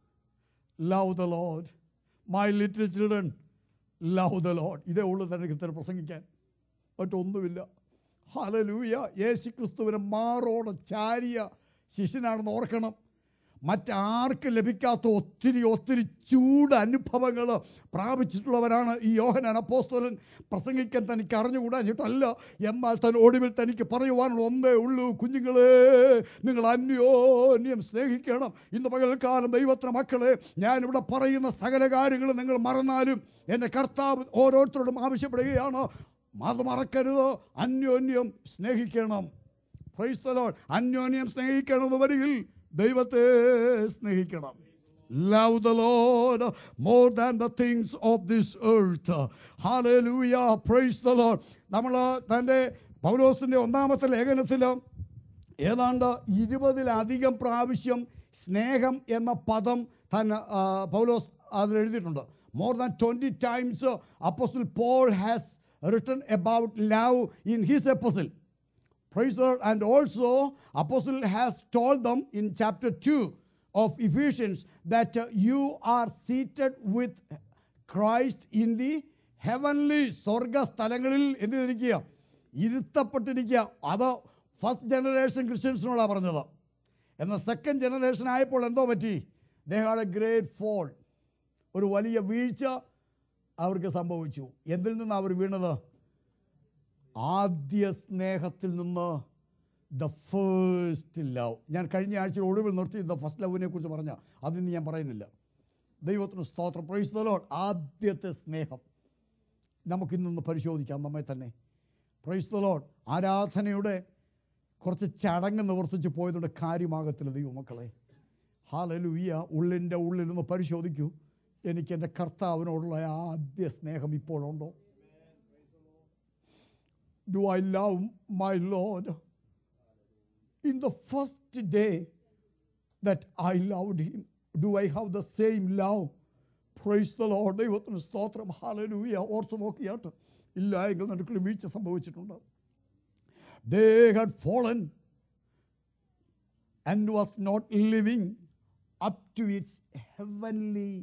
love the Lord my little children love the Lord ഇതേ ഉള്ളൂ തന്നെ ഇത്തരം പ്രസംഗിക്കാൻ മറ്റൊന്നുമില്ല ഹലലൂയ യേശു ക്രിസ്തുവിനെ മാറോടെ ചാരിയ ശിഷ്യനാണെന്ന് ഓർക്കണം മറ്റാർക്ക് ലഭിക്കാത്ത ഒത്തിരി ഒത്തിരി ചൂട് അനുഭവങ്ങൾ പ്രാപിച്ചിട്ടുള്ളവരാണ് ഈ യോഹനാൻ അപ്പോസ്തലൻ പ്രസംഗിക്കാൻ തനിക്ക് അറിഞ്ഞുകൂടാഞ്ഞിട്ടല്ല എന്നാൽ തൻ ഒടുവിൽ തനിക്ക് പറയുവാനുള്ള ഒന്നേ ഉള്ളൂ കുഞ്ഞുങ്ങളെ നിങ്ങൾ അന്യോന്യം സ്നേഹിക്കണം ഇന്ന് പകൽക്കാലം ദൈവത്തിന് മക്കളെ ഞാനിവിടെ പറയുന്ന സകല കാര്യങ്ങളും നിങ്ങൾ മറന്നാലും എൻ്റെ കർത്താവ് ഓരോരുത്തരോടും ആവശ്യപ്പെടുകയാണ് അത് മറക്കരുത് അന്യോന്യം സ്നേഹിക്കണം ക്രൈസ്തലോ അന്യോന്യം സ്നേഹിക്കണം എന്ന് വരികിൽ ദൈവത്തെ സ്നേഹിക്കണം love the Lord more than the things of this earth hallelujah praise the Lord നമ്മൾ തൻ്റെ പൗലോസിൻ്റെ ഒന്നാമത്തെ ലേഖനത്തിൽ ഏതാണ്ട് ഇരുപതിലധികം പ്രാവശ്യം സ്നേഹം എന്ന പദം താൻ ആ, പൗലോസ് അതിൽ എഴുതിയിട്ടുണ്ട് more than twenty times apostle Paul has written about love in his epistle Praise the Lord. And also, Apostle has told them in chapter 2 of Ephesians that uh, you are seated with Christ in the heavenly സ്വർഗ സ്ഥലങ്ങളിൽ എന്ത് ചെയ്തിരിക്കുക ഇരുത്തപ്പെട്ടിരിക്കുക അത് first generation ക്രിസ്ത്യൻസിനോടാണ് പറഞ്ഞത് എന്നാൽ second generation ആയപ്പോൾ എന്തോ പറ്റി they had a great fall ഒരു വലിയ വീഴ്ച അവർക്ക് സംഭവിച്ചു എന്തിൽ നിന്നാണ് അവർ വീണത് ആദ്യ സ്നേഹത്തിൽ നിന്ന് ദ ഫേസ്റ്റ് ലവ് ഞാൻ കഴിഞ്ഞ ആഴ്ച ഒടുവിൽ നിർത്തി ദ ഫസ്റ്റ് ലവിനെ കുറിച്ച് പറഞ്ഞ അതിന് ഞാൻ പറയുന്നില്ല ദൈവത്തിന് സ്തോത്രം പ്രൈസ് ദ ലോഡ് ആദ്യത്തെ സ്നേഹം നമുക്കിന്നൊന്ന് പരിശോധിക്കാം നമ്മെ തന്നെ പ്രൈസ് ദ ലോഡ് ആരാധനയുടെ കുറച്ച് ചടങ്ങ് നിവർത്തിച്ച് പോയതുകൊണ്ട് കാര്യമാകത്തില്ല ദൈവമക്കളെ ഹാലലുയ്യ ഉള്ളിൻ്റെ ഉള്ളിലൊന്ന് പരിശോധിക്കൂ എനിക്ക് എൻ്റെ കർത്താവിനോടുള്ള ആദ്യ സ്നേഹം ഇപ്പോഴുണ്ടോ do I love my Lord? In the first day that I loved Him, do I have the same love? Praise the Lord. ദൈവത്തിന് സ്തോത്രം ഹാലലൂയ ഓർത്ത് നോക്കിയാട്ട് ഇല്ല എങ്കിൽ നടുക്കിൽ വീഴ്ച സംഭവിച്ചിട്ടുണ്ട് they had fallen and was not living up to its heavenly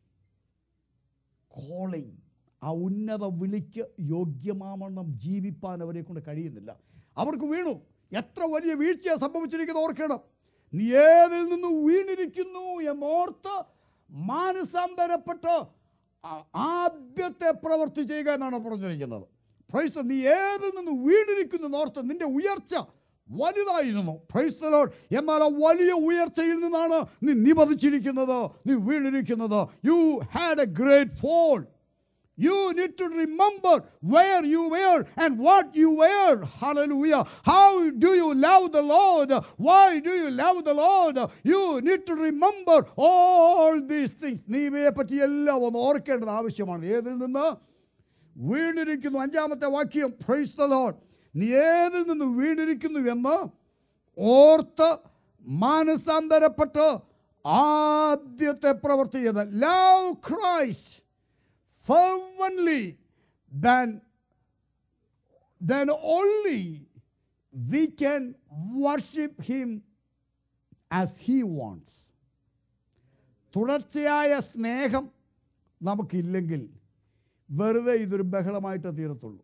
calling ആ ഉന്നത വിളിക്ക് യോഗ്യമാവണ്ണം ജീവിപ്പാൻ അവരെ കൊണ്ട് കഴിയുന്നില്ല അവർക്ക് വീണു എത്ര വലിയ വീഴ്ചയാണ് സംഭവിച്ചിരിക്കുന്നത് ഓർക്കണം നീ ഏതിൽ നിന്ന് വീണിരിക്കുന്നു എന്നോർത്ത് മാനസാന്തരപ്പെട്ട് ആ- ആദ്യത്തെ പ്രവൃത്തി ചെയ്യുക എന്നാണ് പറഞ്ഞിരിക്കുന്നത് പ്രൈസ് നീ ഏതിൽ നിന്ന് വീണിരിക്കുന്നു എന്നോർത്ത് നിന്റെ ഉയർച്ച വലുതായിരുന്നു പ്രൈസ്തലോട് എന്നാൽ ആ വലിയ ഉയർച്ചയിൽ നിന്നാണ് നീ നിപതിച്ചിരിക്കുന്നത് നീ വീണിരിക്കുന്നത് you had a great fall You need to remember where you were and what you were. Hallelujah. How do you love the Lord? Why do you love the Lord? You need to remember all these things. നീ ഇവയെ പറ്റി എല്ലാം ഒന്ന് ഓർക്കേണ്ടത് ആവശ്യമാണ് ഏതിൽ നിന്ന് വീണിരിക്കുന്നു അഞ്ചാമത്തെ വാക്യം പ്രൈസ് ദ ലോഡ് നീ ഏതിൽ നിന്ന് വീണിരിക്കുന്നു എന്ന് ഓർത്ത് മാനസാന്തരപ്പെട്ട് ആദ്യത്തെ പ്രവൃത്തി ചെയ്ത് love Christ fervently, then, then only we can worship Him as He wants. തുടർച്ചയായ സ്നേഹം നമുക്കില്ലെങ്കിൽ വെറുതെ ഇതൊരു ബഹളമായിട്ട് തീരത്തുള്ളൂ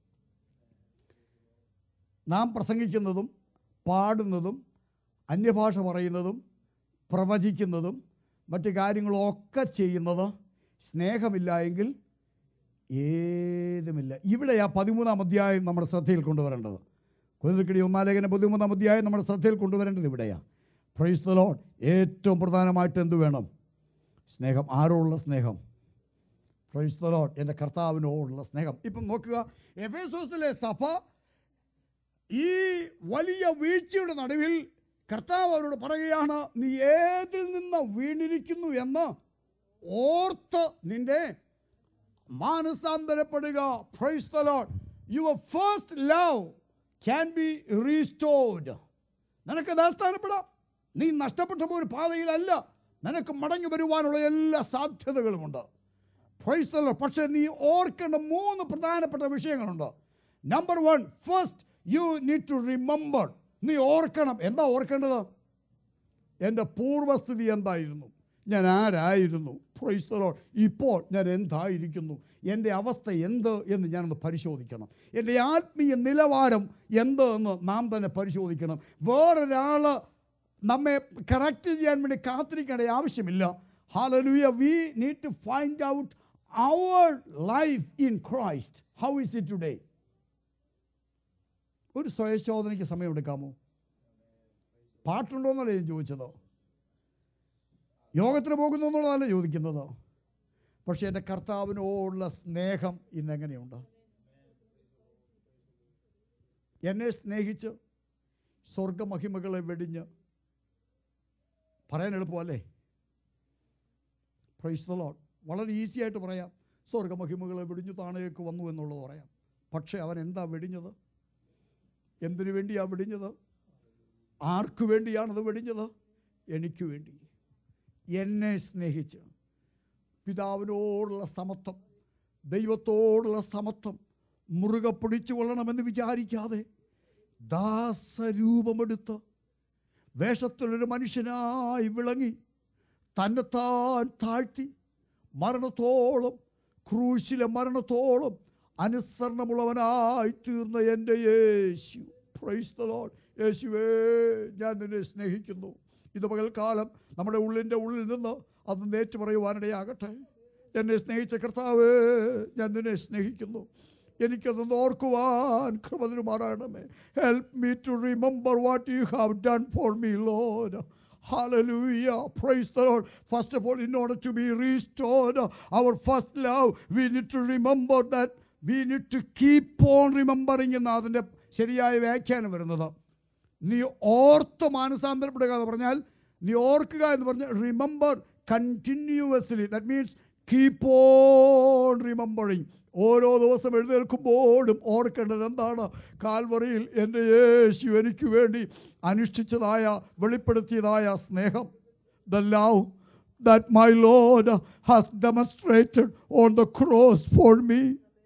നാം പ്രസംഗിക്കുന്നതും പാടുന്നതും അന്യഭാഷ പറയുന്നതും പ്രവചിക്കുന്നതും മറ്റു കാര്യങ്ങളൊക്കെ ചെയ്യുന്നത് സ്നേഹമില്ല എങ്കിൽ ഏതുമില്ല ഇവിടെ ആ പതിമൂന്നാം അധ്യായം നമ്മുടെ ശ്രദ്ധയിൽ കൊണ്ടുവരേണ്ടത് കൊതിർക്കടി ഒന്നാലേഖന പതിമൂന്നാം അധ്യായം നമ്മുടെ ശ്രദ്ധയിൽ കൊണ്ടുവരേണ്ടത് ഇവിടെയാണ് പ്രൈസ് ദ ലോഡ് ഏറ്റവും പ്രധാനമായിട്ട് എന്ത് വേണം സ്നേഹം ആരോടുള്ള സ്നേഹം പ്രൈസ് ദ ലോഡ് എൻ്റെ കർത്താവിനോടുള്ള സ്നേഹം ഇപ്പം നോക്കുക എഫേസോസിലെ സഭ ഈ വലിയ വീഴ്ചയുടെ നടുവിൽ കർത്താവ് അവരോട് പറയുകയാണ് നീ ഏതിൽ നിന്ന് വീണിരിക്കുന്നു എന്ന് ഓർത്ത് നിന്റെ മാനസാന്തരപ്പെടുക praise the Lord your first love can be restored നിനക്ക് യഥാസ്ഥാനപ്പെടാം നീ നഷ്ടപ്പെട്ട ഒരു പാതയിലല്ല നിനക്ക് മടങ്ങി വരുവാനുള്ള എല്ലാ സാധ്യതകളുമുണ്ട് പ്രൈസ് ദ ലോർഡ് പക്ഷേ നീ ഓർക്കേണ്ട മൂന്ന് പ്രധാനപ്പെട്ട വിഷയങ്ങളുണ്ട് number one first you need to remember നീ ഓർക്കണം എന്താ ഓർക്കേണ്ടത് എൻ്റെ പൂർവസ്ഥിതി എന്തായിരുന്നു ഞാൻ ആരായിരുന്നു പ്രൈസ് ദ ലോർഡ് ഇപ്പോൾ ഞാൻ എന്തായിരിക്കുന്നു എൻ്റെ അവസ്ഥ എന്ത് എന്ന് ഞാനൊന്ന് പരിശോധിക്കണം എൻ്റെ ആത്മീയ നിലവാരം എന്ത് എന്ന് നാം തന്നെ പരിശോധിക്കണം വേറൊരാൾ നമ്മെ കറക്റ്റ് ചെയ്യാൻ വേണ്ടി കാത്തിരിക്കേണ്ട ആവശ്യമില്ല hallelujah we need to find out our life in Christ how is it today ഒരു സ്വയശോധനയ്ക്ക് സമയമെടുക്കാമോ പാട്ടുണ്ടോ എന്നല്ല ഞാൻ ചോദിച്ചത് യോഗത്തിന് പോകുന്നു എന്നുള്ളതല്ല ചോദിക്കുന്നത് പക്ഷേ എൻ്റെ കർത്താവിനോടുള്ള സ്നേഹം ഇന്നെങ്ങനെയുണ്ട് എന്നെ സ്നേഹിച്ച് സ്വർഗമഹിമകളെ വെടിഞ്ഞ് പറയാൻ എളുപ്പമല്ലേ പ്രൈസ് ദ ലോഡ് വളരെ ഈസി ആയിട്ട് പറയാം സ്വർഗമഹിമകളെ വെടിഞ്ഞു താണേക്ക് വന്നു എന്നുള്ളത് പറയാം പക്ഷേ അവൻ എന്താ വെടിഞ്ഞത് എന്തിനു വേണ്ടിയാണ് വെടിഞ്ഞത് ആർക്കു വേണ്ടിയാണത് വെടിഞ്ഞത് എനിക്ക് വേണ്ടി എന്നെ സ്നേഹിച്ച് പിതാവിനോടുള്ള സമത്വം ദൈവത്തോടുള്ള സമത്വം മുറുകെ പിടിച്ചു കൊള്ളണമെന്ന് വിചാരിക്കാതെ ദാസരൂപമെടുത്ത് വേഷത്തിലൊരു മനുഷ്യനായി വിളങ്ങി തന്നെത്താൻ താഴ്ത്തി മരണത്തോളം ക്രൂശിലെ മരണത്തോളം അനുസരണമുള്ളവനായി തീർന്ന എൻ്റെ യേശു പ്രൈസ് ദ ലോർഡ് യേശുവേ ഞാൻ നിന്നെ സ്നേഹിക്കുന്നു ഇത് പകൽക്കാലം നമ്മുടെ ഉള്ളിൻ്റെ ഉള്ളിൽ നിന്ന് അത് നേറ്റു പറയുവാനിടയാകട്ടെ എന്നെ സ്നേഹിച്ച കർത്താവേ ഞാൻ നിന്നെ സ്നേഹിക്കുന്നു എനിക്കതൊന്ന് ഓർക്കുവാൻ കൃപ തരുമാറാണമേ help me to remember what you have done for me Lord Hallelujah. Praise the Lord. First of all, in order to be restored, our first love, we need to remember that we need to keep on remembering എന്ന അതിൻ്റെ ശരിയായ വ്യാഖ്യാനം വരുന്നത് നീ ഓർത്ത് മാനസാന്തരപ്പെടുക എന്ന് പറഞ്ഞാൽ നീ ഓർക്കുക എന്ന് പറഞ്ഞാൽ remember continuously that means keep on remembering ഓരോ ദിവസം എഴുന്നേൽക്കുമ്പോഴും ഓർക്കേണ്ടത് എന്താണ് കാൽവറിയിൽ എൻ്റെ യേശു എനിക്ക് വേണ്ടി അനുഷ്ഠിച്ചതായ വെളിപ്പെടുത്തിയതായ സ്നേഹം the love that my Lord has demonstrated on the cross for me.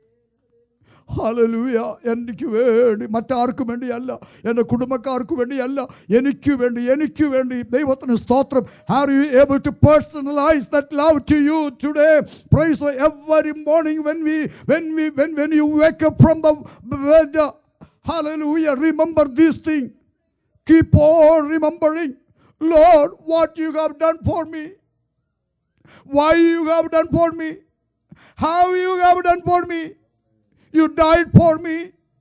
Hallelujah എനിക്ക് വേണ്ടി മറ്റാർക്കും വേണ്ടിയല്ല എൻ്റെ കുടുംബക്കാർക്ക് വേണ്ടിയല്ല എനിക്ക് വേണ്ടി എനിക്ക് വേണ്ടി ദൈവത്തിന് സ്തോത്രം are you able to personalise that love to you today praise every morning when we when we when when you wake up from the bed hallelujah remember these thing keep on remembering Lord what you have done for me why you have done for me, how you have done for me. You died for me.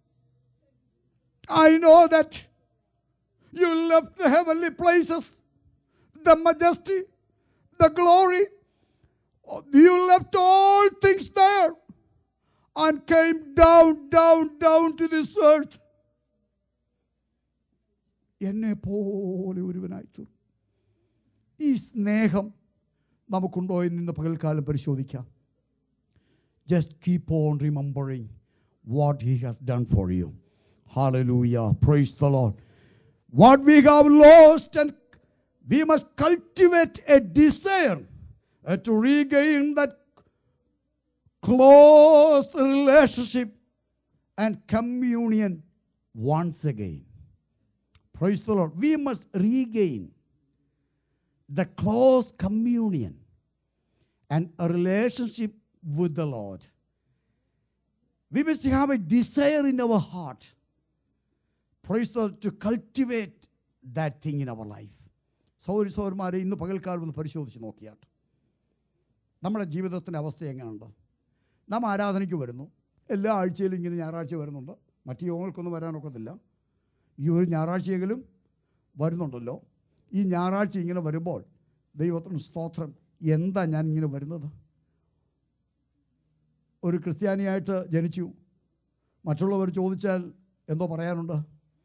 I know that you left the heavenly places, the majesty, the glory. You left all things there and came down, down, down to this earth. എന്നെ പോലെ ഒരുവനായി തീർന്നു ഈ സ്നേഹം നമുക്കുണ്ടോ എന്ന് ഇന്ന് പകൽക്കാലം പരിശോധിക്കാം just keep on remembering what he has done for you hallelujah praise the Lord what we have lost and we must cultivate a desire to regain that close relationship and communion once again. Praise the Lord. We must regain the close communion and a relationship with the Lord. We must have a desire in our heart, praise the Lord, to cultivate that thing in our life. സൗരി സൗരന്മാരെ ഇന്ന് പകൽക്കാലം ഒന്ന് പരിശോധിച്ച് നോക്കിയാട്ട് നമ്മുടെ ജീവിതത്തിൻ്റെ അവസ്ഥ എങ്ങനെയുണ്ട് നാം ആരാധനയ്ക്ക് വരുന്നു എല്ലാ ആഴ്ചയിലും ഇങ്ങനെ ഞായറാഴ്ച വരുന്നുണ്ട് മറ്റു യോഗങ്ങൾക്കൊന്നും വരാനൊക്കത്തില്ല ഈ ഒരു ഞായറാഴ്ചയെങ്കിലും വരുന്നുണ്ടല്ലോ ഈ ഞായറാഴ്ച ഇങ്ങനെ വരുമ്പോൾ ദൈവത്തിന് സ്തോത്രം എന്താ ഞാൻ ഇങ്ങനെ വരുന്നത് ഒരു ക്രിസ്ത്യാനിയായിട്ട് ജനിച്ചു മറ്റുള്ളവർ ചോദിച്ചാൽ എന്തോ പറയാനുണ്ട്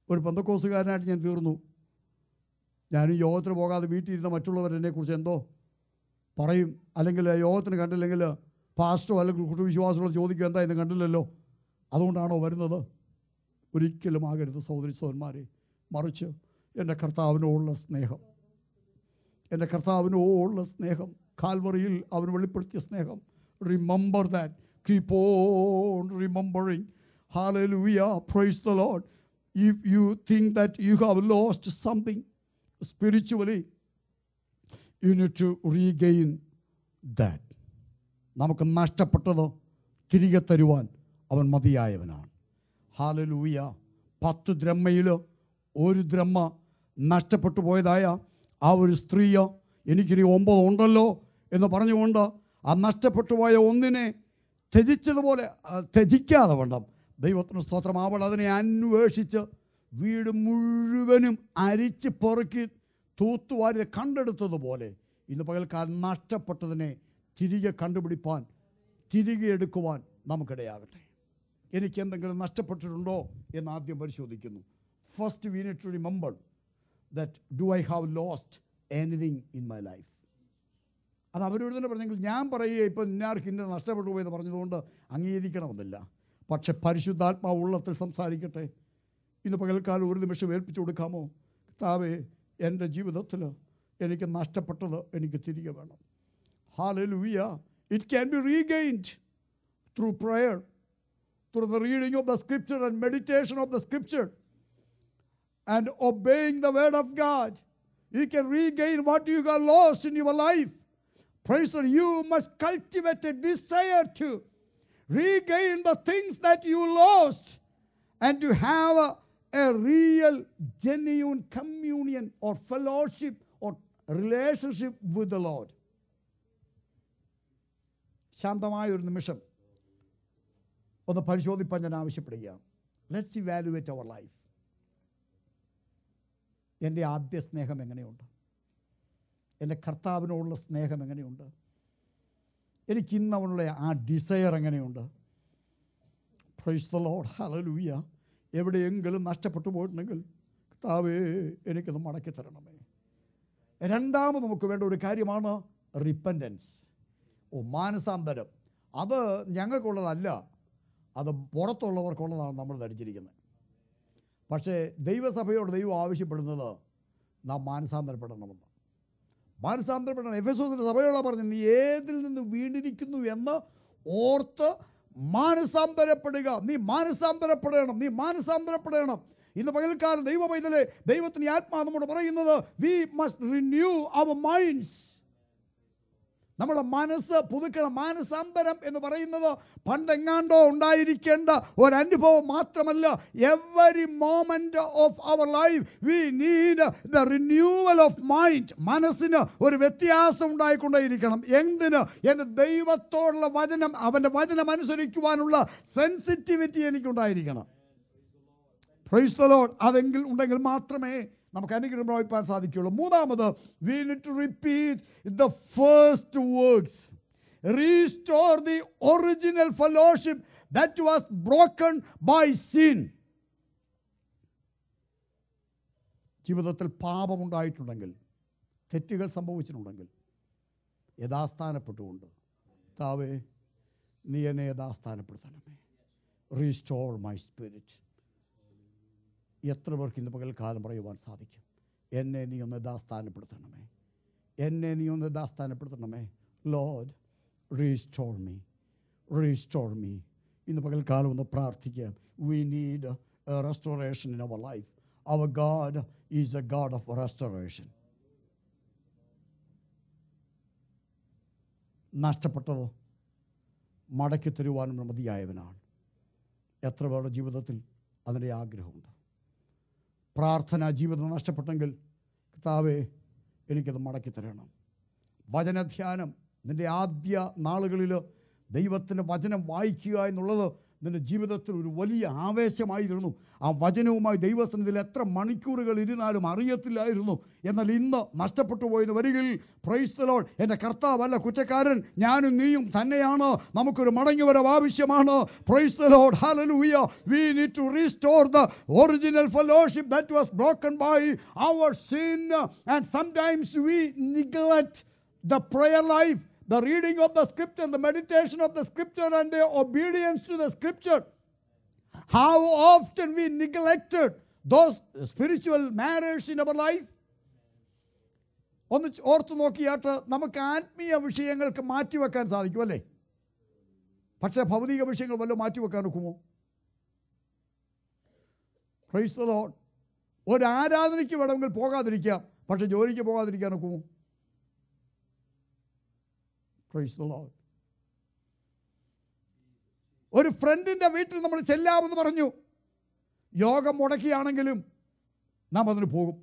ഒരു പന്തക്കോസുകാരനായിട്ട് ഞാൻ തീർന്നു ഞാനും യോഗത്തിന് പോകാതെ വീട്ടിലിരുന്ന മറ്റുള്ളവർ എന്നെക്കുറിച്ച് എന്തോ പറയും അല്ലെങ്കിൽ യോഗത്തിന് കണ്ടില്ലെങ്കിൽ പാസ്റ്റോ അല്ലെങ്കിൽ കുടുംബവിശ്വാസികളോ ചോദിക്കും എന്താ ഇന്ന് കണ്ടില്ലല്ലോ അതുകൊണ്ടാണോ വരുന്നത് ഒരിക്കലും ആകരുത് സഹോദരി സഹോദരന്മാരെ മറിച്ച് എൻ്റെ കർത്താവിനോടുള്ള സ്നേഹം എൻ്റെ കർത്താവിനോടുള്ള സ്നേഹം കാൽവറിയിൽ അവൻ വെളിപ്പെടുത്തിയ സ്നേഹം remember that keep on remembering hallelujah praise the Lord if you think that you have lost something spiritually you need to regain that നമുക്ക് നഷ്ടപ്പെട്ടത് തിരികെ തരുവാൻ അവൻ മതിയായവനാണ് ഹാലലൂയ പത്ത് ദ്രമ്മയിൽ ഒരു ദ്രമ്മ നഷ്ടപ്പെട്ടു പോയതായ ആ ഒരു സ്ത്രീയോ എനിക്കിനി ഒമ്പത് ഉണ്ടല്ലോ എന്ന് പറഞ്ഞുകൊണ്ട് ആ നഷ്ടപ്പെട്ടു പോയ ഒന്നിനെ ത്യജിച്ചതുപോലെ ആ, ത്യജിക്കാതെ വേണം ദൈവത്തിന് സ്തോത്രം അവൾ അതിനെ അന്വേഷിച്ച് വീട് മുഴുവനും അരിച്ച് പെറുക്കി തൂത്തുവാരി കണ്ടെടുത്തതുപോലെ ഇന്ന് പകൽക്കാലം നഷ്ടപ്പെട്ടതിനെ തിരികെ കണ്ടുപിടിപ്പാൻ തിരികെ എടുക്കുവാൻ നമുക്കിടയാകട്ടെ എനിക്ക് എന്തെങ്കിലും നഷ്ടപ്പെട്ടിട്ടുണ്ടോ എന്ന് ആദ്യം പരിശോധിക്കുന്നു first we need to remember that do I have lost anything in my life അത് അവരോട് തന്നെ പറഞ്ഞെങ്കിൽ ഞാൻ പറയുക ഇപ്പം ഇന്നാർക്ക് ഇന്ന നഷ്ടപ്പെട്ടു പോയെന്ന് പറഞ്ഞതുകൊണ്ട് അംഗീകരിക്കണമെന്നില്ല പക്ഷെ പരിശുദ്ധാത്മാവ് ഉള്ളത്തിൽ സംസാരിക്കട്ടെ ഇന്ന് പകൽക്കാലം ഒരു നിമിഷം ഏൽപ്പിച്ചു കൊടുക്കാമോ കർത്താവേ എൻ്റെ ജീവിതത്തിൽ എനിക്ക് നഷ്ടപ്പെട്ടത് എനിക്ക് തിരികെ വേണം hallelujah it can be regained through prayer through the reading of the scripture and meditation of the scripture and obeying the word of God, you can regain what you got lost in your life. Praise the Lord. You must cultivate a desire to regain the things that you lost and to have a, a real, genuine communion or fellowship or relationship with the Lord. ശാന്തമായ ഒരു നിമിഷം ഒന്ന് പരിശോധിപ്പാൻ ഞാൻ ആവശ്യപ്പെടുകയാണ് let's evaluate our life എൻ്റെ ആദ്യ സ്നേഹം എങ്ങനെയുണ്ട് എൻ്റെ കർത്താവിനോടുള്ള സ്നേഹം എങ്ങനെയുണ്ട് എനിക്ക് ഇന്ന് അവനുള്ള ആ ഡിസയർ എങ്ങനെയുണ്ട് പ്രൈസ് ദ ലോഡ് ഹലലൂയ എവിടെയെങ്കിലും നഷ്ടപ്പെട്ടു പോയിട്ടുണ്ടെങ്കിൽ കർത്താവേ എനിക്കത് മടക്കി തരണമേ രണ്ടാമത് നമുക്ക് വേണ്ട ഒരു കാര്യമാണ് റിപ്പൻറ്റൻസ് ഓ മാനസാന്തരം അത് ഞങ്ങൾക്കുള്ളതല്ല അത് പുറത്തുള്ളവർക്കുള്ളതാണ് നമ്മൾ ധരിച്ചിരിക്കുന്നത് പക്ഷേ ദൈവസഭയോട് ദൈവം ആവശ്യപ്പെടുന്നത് നാം മാനസാന്തരപ്പെടണമെന്ന് മാനസാന്തരപ്പെടണം എഫ് എസ് സഭയോടാണ് പറഞ്ഞത് നീ ഏതിൽ നിന്ന് വീണിരിക്കുന്നു എന്ന് ഓർത്ത് മാനസാന്തരപ്പെടുക നീ മാനസാന്തരപ്പെടണം നീ മാനസാന്തരപ്പെടണം ഇന്ന് പകൽക്കാലം ദൈവ പൈതലെ ദൈവത്തിന് ഈ ആത്മാ നമ്മോട് പറയുന്നത് we must renew our minds നമ്മുടെ മനസ്സ് പുതുക്കണം മാനസാന്തരം എന്ന് പറയുന്നത് പണ്ടെങ്ങാണ്ടോ ഉണ്ടായിരിക്കേണ്ട ഒരനുഭവം മാത്രമല്ല every moment of our life we need the renewal of mind മനസ്സിന് ഒരു വ്യത്യാസം ഉണ്ടായിക്കൊണ്ടേയിരിക്കണം എന്തിന് എൻ്റെ ദൈവത്തോടുള്ള വചനം അവൻ്റെ വചനം അനുസരിക്കുവാനുള്ള സെൻസിറ്റിവിറ്റി എനിക്കുണ്ടായിരിക്കണം പ്രൈസ് ദ ലോഡ് അതെങ്കിൽ ഉണ്ടെങ്കിൽ മാത്രമേ നമുക്ക് അനുഗ്രഹം പ്രാപിപ്പാൻ സാധിക്കുകയുള്ളൂ മൂന്നാമത് we need to repeat the first words restore the original fellowship that was broken by sin ജീവിതത്തിൽ പാപമുണ്ടായിട്ടുണ്ടെങ്കിൽ തെറ്റുകൾ സംഭവിച്ചിട്ടുണ്ടെങ്കിൽ യഥാസ്ഥാനപ്പെട്ടുകൊണ്ട് താവേ നീ എന്നെ യഥാസ്ഥാനപ്പെടുത്തണമേ റീസ്റ്റോർ മൈ സ്പിരിറ്റ് എത്ര പേർക്ക് ഇന്ന് പകൽക്കാലം പറയുവാൻ സാധിക്കും എന്നെ നീ ഒന്ന് യഥാസ്ഥാനപ്പെടുത്തണമേ എന്നെ നീ ഒന്ന് യഥാസ്ഥാനപ്പെടുത്തണമേ Lord restore me restore me ഇന്ന് പകൽക്കാലം ഒന്ന് പ്രാർത്ഥിക്കാം we need restoration in our life our God is a God of restoration നഷ്ടപ്പെട്ടതോ മടക്കി തരുവാനും മതിയായവനാണ് എത്ര പേരുടെ ജീവിതത്തിൽ അതിൻ്റെ ആഗ്രഹമുണ്ട് പ്രാർത്ഥന ജീവിതം നഷ്ടപ്പെട്ടെങ്കിൽ കർത്താവേ എനിക്കത് മടക്കി തരണം വചനധ്യാനം നിൻ്റെ ആദ്യ നാളുകളിൽ ദൈവത്തിൻ്റെ വചനം വായിക്കുക എന്നുള്ളത് നിന്റെ ജീവിതത്തിൽ ഒരു വലിയ ആവേശമായിരുന്നു ആ വചനവുമായി ദൈവസന്നിധിയിൽ എത്ര മണിക്കൂറുകൾ ഇരുന്നാലും അറിയത്തില്ലായിരുന്നു എന്നാൽ ഇന്ന് നഷ്ടപ്പെട്ടു പോയെന്ന് വരികിൽ പ്രൈസ്തലോൾ എൻ്റെ കർത്താവല്ല കുറ്റക്കാരൻ ഞാനും നീയും തന്നെയാണ് നമുക്കൊരു മടങ്ങിവരവ് ആവശ്യമാണ് praise the Lord hallelujah we need to restore the original fellowship that was broken by our sin and sometimes we neglect the prayer life, the reading of the scripture, the meditation of the scripture, and the obedience to the scripture. How often we neglected those spiritual matters in our life. ഒന്ന് ച് ഓർത്ത് നോക്കിയാട്ട് നമുക്ക് ആത്മീയ വിഷയങ്ങൾക്ക് മാറ്റിവെക്കാൻ സാധിക്കും അല്ലേ പക്ഷേ ഭൗതിക വിഷയങ്ങൾ വല്ലതും മാറ്റിവെക്കാൻ ഒക്കുമോ പ്രൈസ് ദ ലോർഡ് ഒരു ആരാധനയ്ക്ക് വേണമെങ്കിൽ പോകാതിരിക്കാം പക്ഷെ ജോലിക്ക് പോകാതിരിക്കാൻ ഒക്കുമോ പ്രൈസ് ദ ലോർഡ് ഒരു ഫ്രണ്ടിൻ്റെ വീട്ടിൽ നമ്മൾ ചെല്ലാമെന്ന് പറഞ്ഞു യോഗം മുടക്കിയാണെങ്കിലും നാം അതിന് പോകും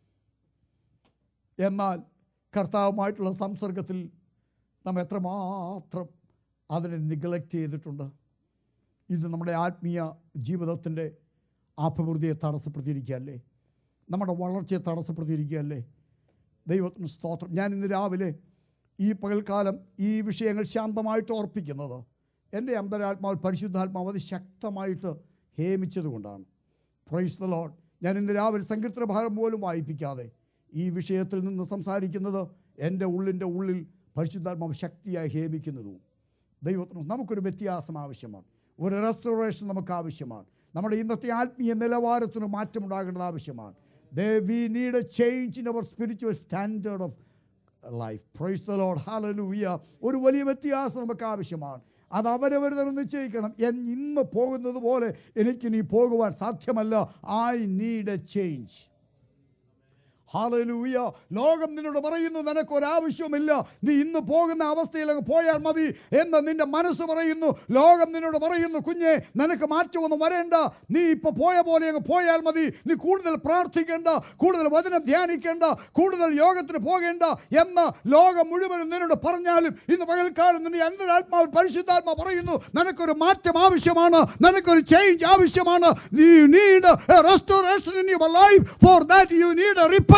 എന്നാൽ കർത്താവുമായിട്ടുള്ള സംസർഗത്തിൽ നാം എത്രമാത്രം അതിനെ നിഗ്ലക്റ്റ് ചെയ്തിട്ടുണ്ട് ഇത് നമ്മുടെ ആത്മീയ ജീവിതത്തിൻ്റെ അഭിവൃദ്ധിയെ തടസ്സപ്പെടുത്തിയിരിക്കുകയല്ലേ നമ്മുടെ വളർച്ചയെ തടസ്സപ്പെടുത്തിയിരിക്കുകയല്ലേ ദൈവത്തിന് സ്തോത്രം ഞാൻ ഇന്ന് രാവിലെ ഈ പകൽക്കാലം ഈ വിഷയങ്ങൾ ശാന്തമായിട്ട് ഓർപ്പിക്കുന്നത് എൻ്റെ അന്തരാത്മാവ് പരിശുദ്ധാത്മാവ് അത് ശക്തമായിട്ട് ഹേമിച്ചതുകൊണ്ടാണ് പ്രൈസ് ദ ലോഡ് ഞാൻ ഇന്ന് രാവിലെ സങ്കീർത്തന ഭാഗം പോലും വായിപ്പിക്കാതെ ഈ വിഷയത്തിൽ നിന്ന് സംസാരിക്കുന്നത് എൻ്റെ ഉള്ളിൻ്റെ ഉള്ളിൽ പരിശുദ്ധാത്മാവ് ശക്തിയായി ഹേമിക്കുന്നതും ദൈവത്തിന് നമുക്കൊരു വ്യത്യാസം ആവശ്യമാണ് ഒരു റെസ്റ്റോറേഷൻ നമുക്ക് ആവശ്യമാണ് നമ്മുടെ ഇന്നത്തെ ആത്മീയ നിലവാരത്തിന് മാറ്റമുണ്ടാകേണ്ടത് ആവശ്യമാണ് ദേ we need a change in our spiritual standard of life praise the Lord hallelujah ഒരു വലിയ വ്യത്യാസം നമുക്ക് ആവശ്യമാണ് അത് അവരവർ തന്നെ നിശ്ചയിക്കണം എൻ ഇന്ന് പോകുന്നത് പോലെ എനിക്കിനി പോകുവാൻ സാധ്യമല്ല I need a change hallelujah ലോകം നിന്നോട് പറയുന്നു നിനക്കൊരാവശ്യവുമില്ല നീ ഇന്ന് പോകുന്ന അവസ്ഥയിൽ അങ്ങ് പോയാൽ മതി എന്ന് നിന്റെ മനസ്സ് പറയുന്നു ലോകം നിന്നോട് പറയുന്നു കുഞ്ഞെ നിനക്ക് മാറ്റമൊന്നും വരേണ്ട നീ ഇപ്പൊ പോയ പോലെ അങ്ങ് പോയാൽ മതി നീ കൂടുതൽ പ്രാർത്ഥിക്കേണ്ട കൂടുതൽ വചനം ധ്യാനിക്കേണ്ട കൂടുതൽ യോഗത്തിന് പോകേണ്ട എന്ന് ലോകം മുഴുവനും നിന്നോട് പറഞ്ഞാലും ഇന്ന് പകൽക്കാലം നിന്റെ അന്തരാത്മാവ് പരിശുദ്ധാത്മാ പറയുന്നു നിനക്കൊരു മാറ്റം ആവശ്യമാണ് നിനക്കൊരു ചേഞ്ച് ആവശ്യമാണ് നീ need restoration in your life for that you need A repentance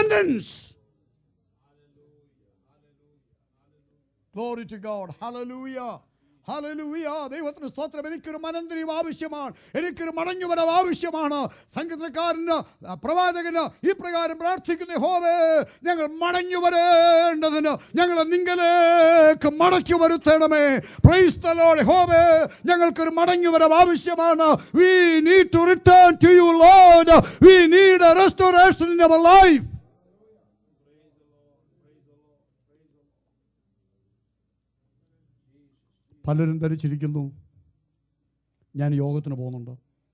Glory to God. Hallelujah. ഹലലൂയ ദൈവത്തിന് സ്തോത്രം എനിക്കൊരു മനന്തിരിയും ആവശ്യമാണ് എനിക്കൊരു മടങ്ങുവരവ് ആവശ്യമാണ് സംഗീതക്കാരന് പ്രവാചകന് ഈ പ്രകാരം പ്രാർത്ഥിക്കുന്ന ഹോവേ ഞങ്ങൾ മടങ്ങി വരേണ്ടതിന് ഞങ്ങൾ നിങ്ങളിലേക്ക് മടക്കി വരുത്തണമേ പ്രൈസ്തലോടെ ഹോവേ ഞങ്ങൾക്കൊരു മടങ്ങി വരവ് ആവശ്യമാണ് we need to return to you Lord we need a restoration in our life പലരും ധരിച്ചിരിക്കുന്നു ഞാൻ യോഗത്തിന് പോകുന്നുണ്ട്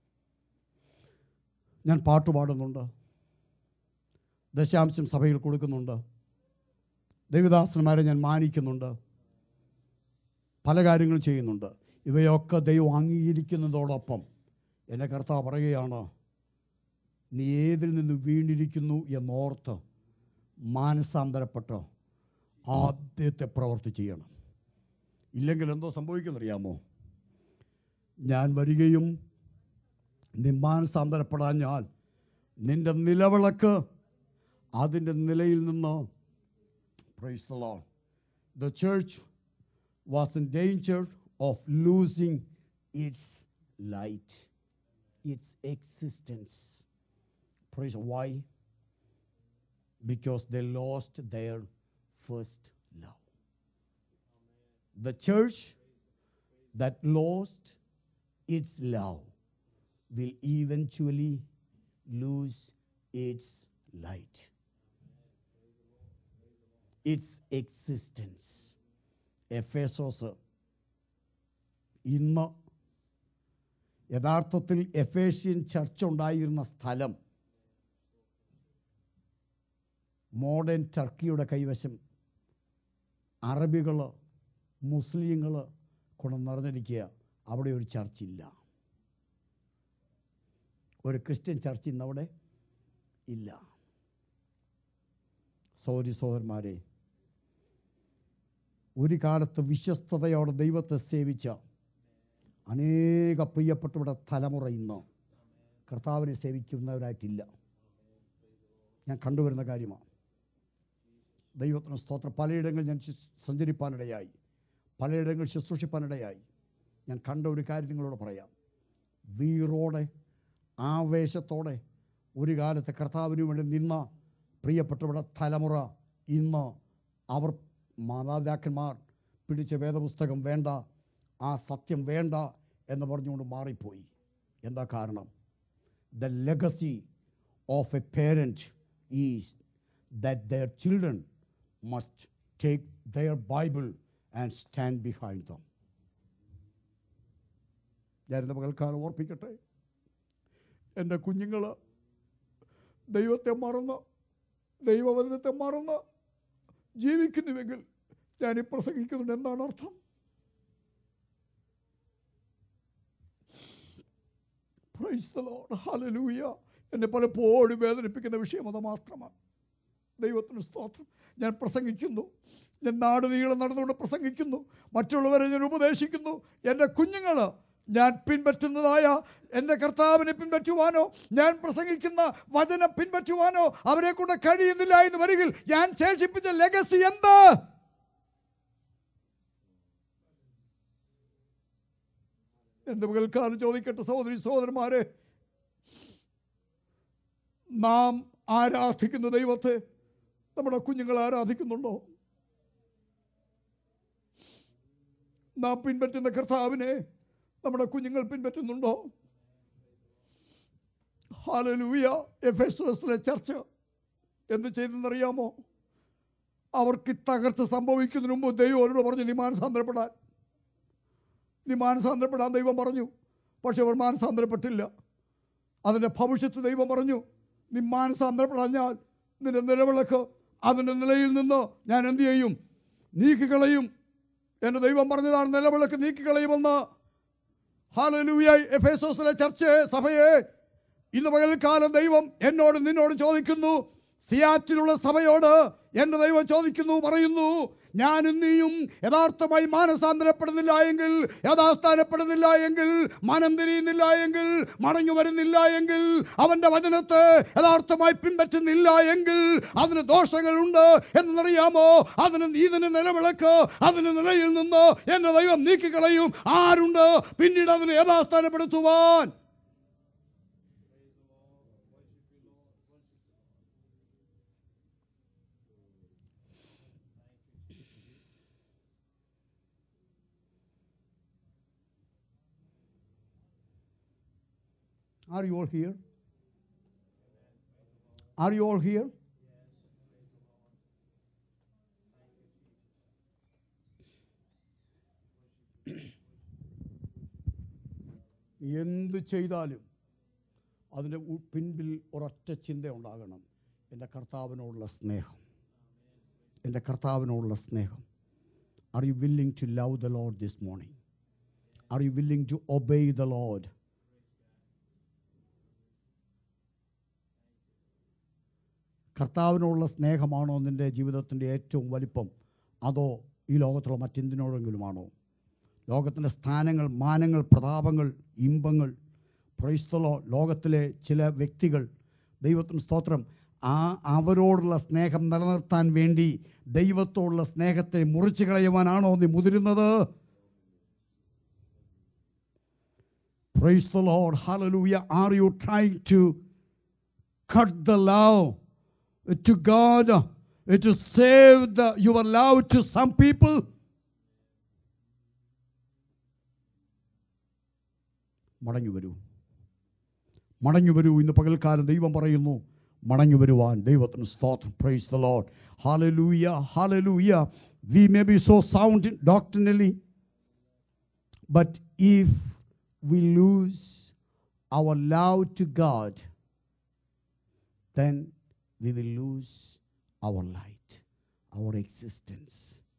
ഞാൻ പാട്ട് പാടുന്നുണ്ട് ദശാംശം സഭയിൽ കൊടുക്കുന്നുണ്ട് ദൈവദാസന്മാരെ ഞാൻ മാനിക്കുന്നുണ്ട് പല കാര്യങ്ങളും ചെയ്യുന്നുണ്ട് ഇവയൊക്കെ ദൈവം അംഗീകരിക്കുന്നതോടൊപ്പം എൻ്റെ കർത്താവ് പറയുകയാണ് നീ ഏതിൽ നിന്ന് വീണിരിക്കുന്നു എന്നോർത്ത് മാനസാന്തരപ്പെട്ട് ആദ്യത്തെ പ്രവൃത്തി ചെയ്യണം ഇല്ലെങ്കിൽ എന്തോ സംഭവിക്കുന്നറിയാമോ ഞാൻ വരികയും നിമ്മാനസാന്തരപ്പെടാഞ്ഞാൽ നിന്റെ നിലവിളക്ക് അതിൻ്റെ നിലയിൽ നിന്ന് praise the Lord the church was in danger of losing its light its existence praise why because they lost their first love the church that lost its love will eventually lose its light, its existence. Ephesus ഇന്ന് യഥാർത്ഥത്തിൽ Ephesian church ഉണ്ടായിരുന്ന സ്ഥലം modern ടർക്കിയുടെ കൈവശം അറബികൾ മുസ്ലിങ്ങൾ കൊണ്ട് നിറഞ്ഞിരിക്കുക അവിടെ ഒരു ചർച്ചില്ല ഒരു ക്രിസ്ത്യൻ ചർച്ച് ഇന്നവിടെ ഇല്ല സോരി സോദരന്മാരെ ഒരു കാലത്ത് വിശ്വസ്തതയോടെ ദൈവത്തെ സേവിച്ച അനേക പ്രിയപ്പെട്ടവരുടെ തലമുറ ഇന്ന് കർത്താവിനെ സേവിക്കുന്നവരായിട്ടില്ല ഞാൻ കണ്ടുവരുന്ന കാര്യമാണ് ദൈവത്തിന് സ്തോത്രം പലയിടങ്ങളിൽ ഞാൻ ശുശ്രൂ- സഞ്ചരിപ്പാനിടയായി പലയിടങ്ങളിൽ ശുശ്രൂഷിപ്പാനിടയായി ഞാൻ കണ്ട ഒരു കാര്യം നിങ്ങളോട് പറയാം വീറോടെ ആവേശത്തോടെ ഒരു കാലത്ത് കർത്താവിന് വേണ്ടി നിന്ന പ്രിയപ്പെട്ടവരുടെ തലമുറ ഇന്ന് അവർ മാതാപിതാക്കന്മാർ പിടിച്ച വേദപുസ്തകം വേണ്ട ആ സത്യം വേണ്ട എന്ന് പറഞ്ഞുകൊണ്ട് മാറിപ്പോയി എന്താ കാരണം the legacy of a parent is that their children must take their Bible and stand behind them ഞാനിന്ന് പകൽക്കാലം ഓർപ്പിക്കട്ടെ എൻ്റെ കുഞ്ഞുങ്ങൾ ദൈവത്തെ മറന്ന് ദൈവവചനത്തെ മറന്ന് ജീവിക്കുന്നുവെങ്കിൽ ഞാൻ ഈ പ്രസംഗിക്കുന്നുണ്ട് എന്താണ് അർത്ഥം Praise the Lord. Hallelujah. എന്നെ പലപ്പോഴും വേദനിപ്പിക്കുന്ന വിഷയം അത് മാത്രമാണ് ദൈവത്തിന് സ്തോത്രം ഞാൻ പ്രസംഗിക്കുന്നു ഞാൻ നാട് നീളം നടന്നുകൊണ്ട് പ്രസംഗിക്കുന്നു മറ്റുള്ളവരെ ഞാൻ ഉപദേശിക്കുന്നു എൻ്റെ കുഞ്ഞുങ്ങൾ ഞാൻ പിൻപറ്റുന്നതായ എൻ്റെ കർത്താവിനെ പിൻപറ്റുവാനോ ഞാൻ പ്രസംഗിക്കുന്ന വചനം പിൻപറ്റുവാനോ അവരെ കൊണ്ട് കഴിയുന്നില്ല എന്ന് വരികിൽ ഞാൻ ശേഷിപ്പിച്ച ലെഗസി എന്ത് എൻ്റെ പകൽക്കാലം ചോദിക്കട്ടെ സഹോദരി സഹോദരന്മാരെ നാം ആരാധിക്കുന്ന ദൈവത്തെ നമ്മുടെ കുഞ്ഞുങ്ങൾ ആരാധിക്കുന്നുണ്ടോ നാം പിൻപറ്റുന്ന കർത്താവിനെ നമ്മുടെ കുഞ്ഞുങ്ങൾ പിൻപറ്റുന്നുണ്ടോ ഹാലലൂയ എഫ് എസ് ചർച്ച എന്ത് ചെയ്തെന്നറിയാമോ അവർക്ക് തകർച്ച സംഭവിക്കുന്നതിന് മുമ്പ് ദൈവം അവരോട് പറഞ്ഞു നീ മാനസാന്തരപ്പെടാൻ നീ മാനസാന്തരപ്പെടാൻ ദൈവം പറഞ്ഞു പക്ഷെ അവർ മാനസാന്തരപ്പെട്ടില്ല അതിൻ്റെ ഭവിഷ്യത്ത് ദൈവം പറഞ്ഞു നീ മാനസാന്തരപ്പെടാഞ്ഞാൽ നിന്റെ നിലവിളക്ക് അതിൻ്റെ നിലയിൽ നിന്ന് ഞാൻ എന്തു ചെയ്യും നീക്കിക്കളയും എൻ്റെ ദൈവം പറഞ്ഞതാണ് നിലവിളക്ക് നീക്കിക്കളയുമെന്ന് ഹാലലൂയായി എഫേസോസിലെ ചർച്ച് സഭയെ ഇന്ന് പകൽക്കാലം ദൈവം എന്നോട് നിന്നോട് ചോദിക്കുന്നു സിയാറ്റിലുള്ള സഭയോട് എൻ്റെ ദൈവം ചോദിക്കുന്നു പറയുന്നു ഞാൻ നീയും യഥാർത്ഥമായി മാനസാന്തരപ്പെടുന്നില്ല എങ്കിൽ യഥാസ്ഥാനപ്പെടുന്നില്ല എങ്കിൽ മനം തിരിയുന്നില്ല എങ്കിൽ മടങ്ങി വരുന്നില്ല എങ്കിൽ അവൻ്റെ വചനത്തെ യഥാർത്ഥമായി പിൻപറ്റുന്നില്ല എങ്കിൽ അതിന് ദോഷങ്ങളുണ്ട് എന്നറിയാമോ അതിന് ഇതിന് നിലവിളക്ക് അതിന് നിലയിൽ നിന്ന് എൻ്റെ ദൈവം നീക്കിക്കളയും ആരുണ്ട് പിന്നീട് അതിനെ യഥാസ്ഥാനപ്പെടുത്തുവാൻ Are you all here? Are you all here? എന്ത് ചെയ്താലും അതിൻ്റെ ഉ- പിൻപിൽ ഒരൊറ്റ ചിന്ത ഉണ്ടാകണം എൻ്റെ കർത്താവിനോടുള്ള സ്നേഹം എൻ്റെ കർത്താവിനോടുള്ള സ്നേഹം are you willing to love the Lord this morning are you willing to obey the Lord കർത്താവിനോടുള്ള സ്നേഹമാണോ നിൻ്റെ ജീവിതത്തിൻ്റെ ഏറ്റവും വലിപ്പം അതോ ഈ ലോകത്തുള്ള മറ്റെന്തിനോടെങ്കിലുമാണോ ലോകത്തിൻ്റെ സ്ഥാനങ്ങൾ മാനങ്ങൾ പ്രതാപങ്ങൾ ഇമ്പങ്ങൾ പ്രൈസ്തലോ ലോകത്തിലെ ചില വ്യക്തികൾ ദൈവത്തിന് സ്തോത്രം ആ അവരോടുള്ള സ്നേഹം നിലനിർത്താൻ വേണ്ടി ദൈവത്തോടുള്ള സ്നേഹത്തെ മുറിച്ചു കളയുവാനാണോ നീ മുതിരുന്നത് Praise the Lord. Hallelujah. Are you trying to cut the love to God, uh, to save the, your love to some people? മടങ്ങി വരൂ മടങ്ങി വരൂ ഇന്ന് പകൽക്കാലം ദൈവം പറയുന്നു മടങ്ങി വരുവാൻ ദൈവത്തിന് സ്തോത്രം praise the Lord hallelujah hallelujah we may be so sound doctrinally But if we lose our love to God, then we will lose our light, our existence.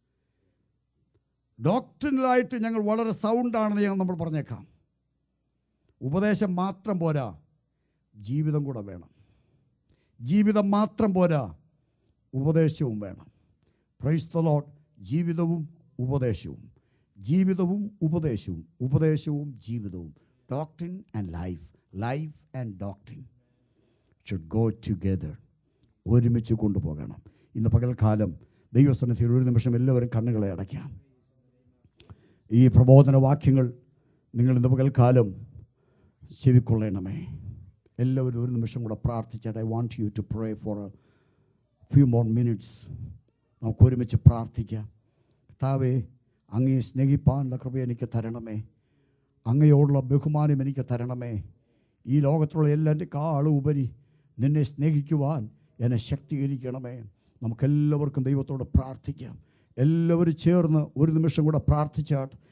ഡോക്ടറിനലായിട്ട് ഞങ്ങൾ വളരെ സൗണ്ടാണെന്ന് ഞങ്ങൾ നമ്മൾ പറഞ്ഞേക്കാം ഉപദേശം മാത്രം പോരാ ജീവിതം കൂടെ വേണം ജീവിതം മാത്രം പോരാ ഉപദേശവും വേണം പ്രൈസ് ദ ലോഡ് ജീവിതവും ഉപദേശവും ജീവിതവും ഉപദേശവും ഉപദേശവും ജീവിതവും doctrine and life life and doctrine should go together ഒരുമിച്ച് കൊണ്ടുപോകണം ഇന്ന് പകൽക്കാലം ദൈവസന്നിധിയിൽ ഒരു നിമിഷം എല്ലാവരും കണ്ണുകളെ അടയ്ക്കാം ഈ പ്രബോധന വാക്യങ്ങൾ നിങ്ങൾ ഇന്ന് പകൽക്കാലം ചെവിക്കൊള്ളണമേ എല്ലാവരും ഒരു നിമിഷം കൂടെ പ്രാർത്ഥിച്ചാൽ I want you to pray for a few more minutes നമുക്ക് ഒരുമിച്ച് പ്രാർത്ഥിക്കാം കർത്താവേ അങ്ങയെ സ്നേഹിപ്പാനുള്ള കൃപ എനിക്ക് തരണമേ അങ്ങയോടുള്ള ബഹുമാനം എനിക്ക് തരണമേ ഈ ലോകത്തുള്ള എല്ലാറ്റിനേക്കാളും ഉപരി നിന്നെ സ്നേഹിക്കുവാൻ എന്നെ ശക്തീകരിക്കണമേ നമുക്കെല്ലാവർക്കും ദൈവത്തോട് പ്രാർത്ഥിക്കാം എല്ലാവരും ചേർന്ന് ഒരു നിമിഷം കൂടെ പ്രാർത്ഥിച്ചാട്ട്